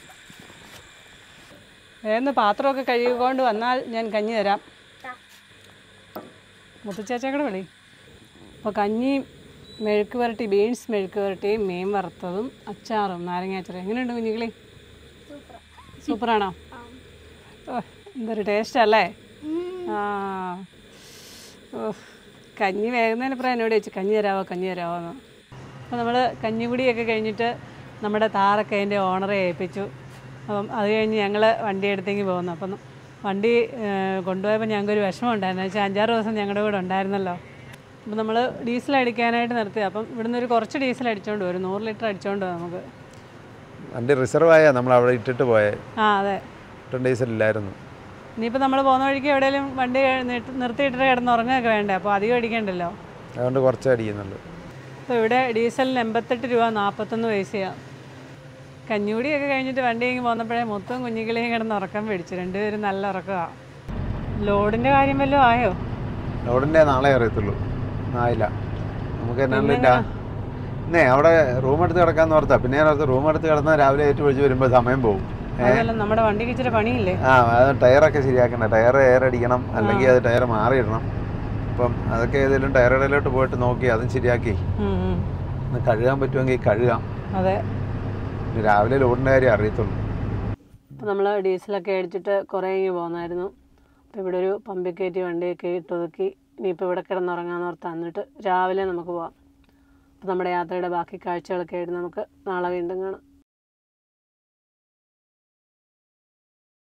വേഗം പാത്രമൊക്കെ കഴുകിക്കൊണ്ട് വന്നാൽ ഞാൻ കഞ്ഞി തരാം മുത്തച്ചാച്ചയുടെ വിളി അപ്പോൾ കഞ്ഞിയും മെഴുക്ക് വരട്ടി ബീൻസ് മെഴുക്ക് വരട്ടിയും മീൻ വറുത്തതും അച്ചാറും നാരങ്ങാച്ചാറും എങ്ങനെയുണ്ട് കുഞ്ഞുങ്ങളി സൂപ്പറാണോ ഓ, എന്തൊരു ടേസ്റ്റ് അല്ലേ ആ ഓ, കഞ്ഞി വേകുന്നതിന് അപ്പുറം എന്നോട് ചോദിച്ചു കഞ്ഞി തരാമോ കഞ്ഞി തരാമോ എന്ന് അപ്പോൾ നമ്മൾ കഞ്ഞികുടിയൊക്കെ കഴിഞ്ഞിട്ട് നമ്മുടെ താറൊക്കെ അതിൻ്റെ ഓണറെ ഏൽപ്പിച്ചു അപ്പം അത് കഴിഞ്ഞ് ഞങ്ങൾ വണ്ടി എടുത്തേക്ക് പോകുന്നു അപ്പം വണ്ടി ഏഹ്, കൊണ്ടുപോയപ്പോൾ ഞങ്ങൾക്കൊരു വിഷമം ഉണ്ടായിരുന്നു വെച്ചാൽ അഞ്ചാറ് ദിവസം ഞങ്ങളുടെ കൂടെ ഉണ്ടായിരുന്നല്ലോ അപ്പം നമ്മൾ ഡീസൽ അടിക്കാനായിട്ട് നിർത്തി അപ്പം ഇവിടുന്ന് ഒരു കുറച്ച് ഡീസൽ അടിച്ചുകൊണ്ട് വരും നൂറ് ലിറ്റർ അടിച്ചുകൊണ്ട് വരും നമുക്ക് വണ്ടി റിസർവ് ആയാൽ നമ്മൾ അവിടെ ഇട്ടിട്ട് പോയേ ആ അതെ റിട്ടേൺ ഡീസൽ ഇല്ലായിരുന്നു ഇനിയിപ്പോൾ നമ്മൾ പോകുന്ന വഴിക്ക് എവിടെയെങ്കിലും വണ്ടി നിർത്തി- നിർത്തിയിട്ടിട്ട് കിടന്ന് ഉറങ്ങുകയൊക്കെ വേണ്ടേ അപ്പോൾ അധികം അടിക്കണ്ടല്ലോ അതുകൊണ്ട് കുറച്ചേ അടിക്കുന്നുള്ളൂ അപ്പോൾ ഇവിടെ ഡീസലിന് എൺപത്തെട്ട് രൂപ നാൽപ്പത്തൊന്ന് പൈസയാണ് കഞ്ഞൂടിയൊക്കെ കഴിഞ്ഞിട്ട് വണ്ടി ഇങ്ങ് പോന്നപ്പോഴേ മൊത്തം കുഞ്ഞുകിളിയും കിടന്ന് ഉറക്കം പിടിച്ചു രണ്ടുപേരും നല്ല ഉറക്കമാണ് ലോഡിൻ്റെ കാര്യം വല്ലതും ആയോ ലോഡിൻ്റെ നാളെ അറിയത്തുള്ളൂ ആയില്ല നമുക്ക് എന്നാലില്ല ഇന്നേ അവിടെ റൂം എടുത്ത് കിടക്കാന്ന് ഓർത്താ പിന്നെ ഞാൻ ഓർത്ത് റൂം എടുത്ത് കിടന്നാൽ രാവിലെ ഏറ്റു വിളിച്ച് വരുമ്പോൾ സമയം പോകും അതല്ല നമ്മുടെ വണ്ടിക്ക് ഇച്ചിരി പണിയില്ലേ ആ അത് ടയറൊക്കെ ശരിയാക്കണ്ട ടയർ എയർ അടിക്കണം അല്ലെങ്കിൽ അത് ടയർ മാറിയിടണം അപ്പം അതൊക്കെ ഏതെങ്കിലും ടയർ ഇടയിലോട്ട് പോയിട്ട് നോക്കി അതും ശരിയാക്കി ഉം, ഉം. ഒന്ന് കഴുകാൻ പറ്റുമെങ്കിൽ കഴുകാം അതെ പിന്നെ രാവിലെ ലോഡിൻ്റെ കാര്യം അറിയത്തുള്ളൂ അപ്പോൾ നമ്മൾ ഡീസലൊക്കെ അടിച്ചിട്ട് കുറേ ഇങ്ങ് പോന്നായിരുന്നു അപ്പോൾ ഇവിടെ ഒരു പമ്പിൽ കയറ്റി വണ്ടിയൊക്കെ ഇട്ടൊതുക്കി ഇനിയിപ്പോൾ ഇവിടെ കിടന്നുറങ്ങാന്ന് ഓർത്ത് എന്നിട്ട് രാവിലെ നമുക്ക് പോവാം അപ്പോൾ നമ്മുടെ യാത്രയുടെ ബാക്കി കാഴ്ചകളൊക്കെ ആയിട്ട് നമുക്ക് നാളെ വീണ്ടും കാണാം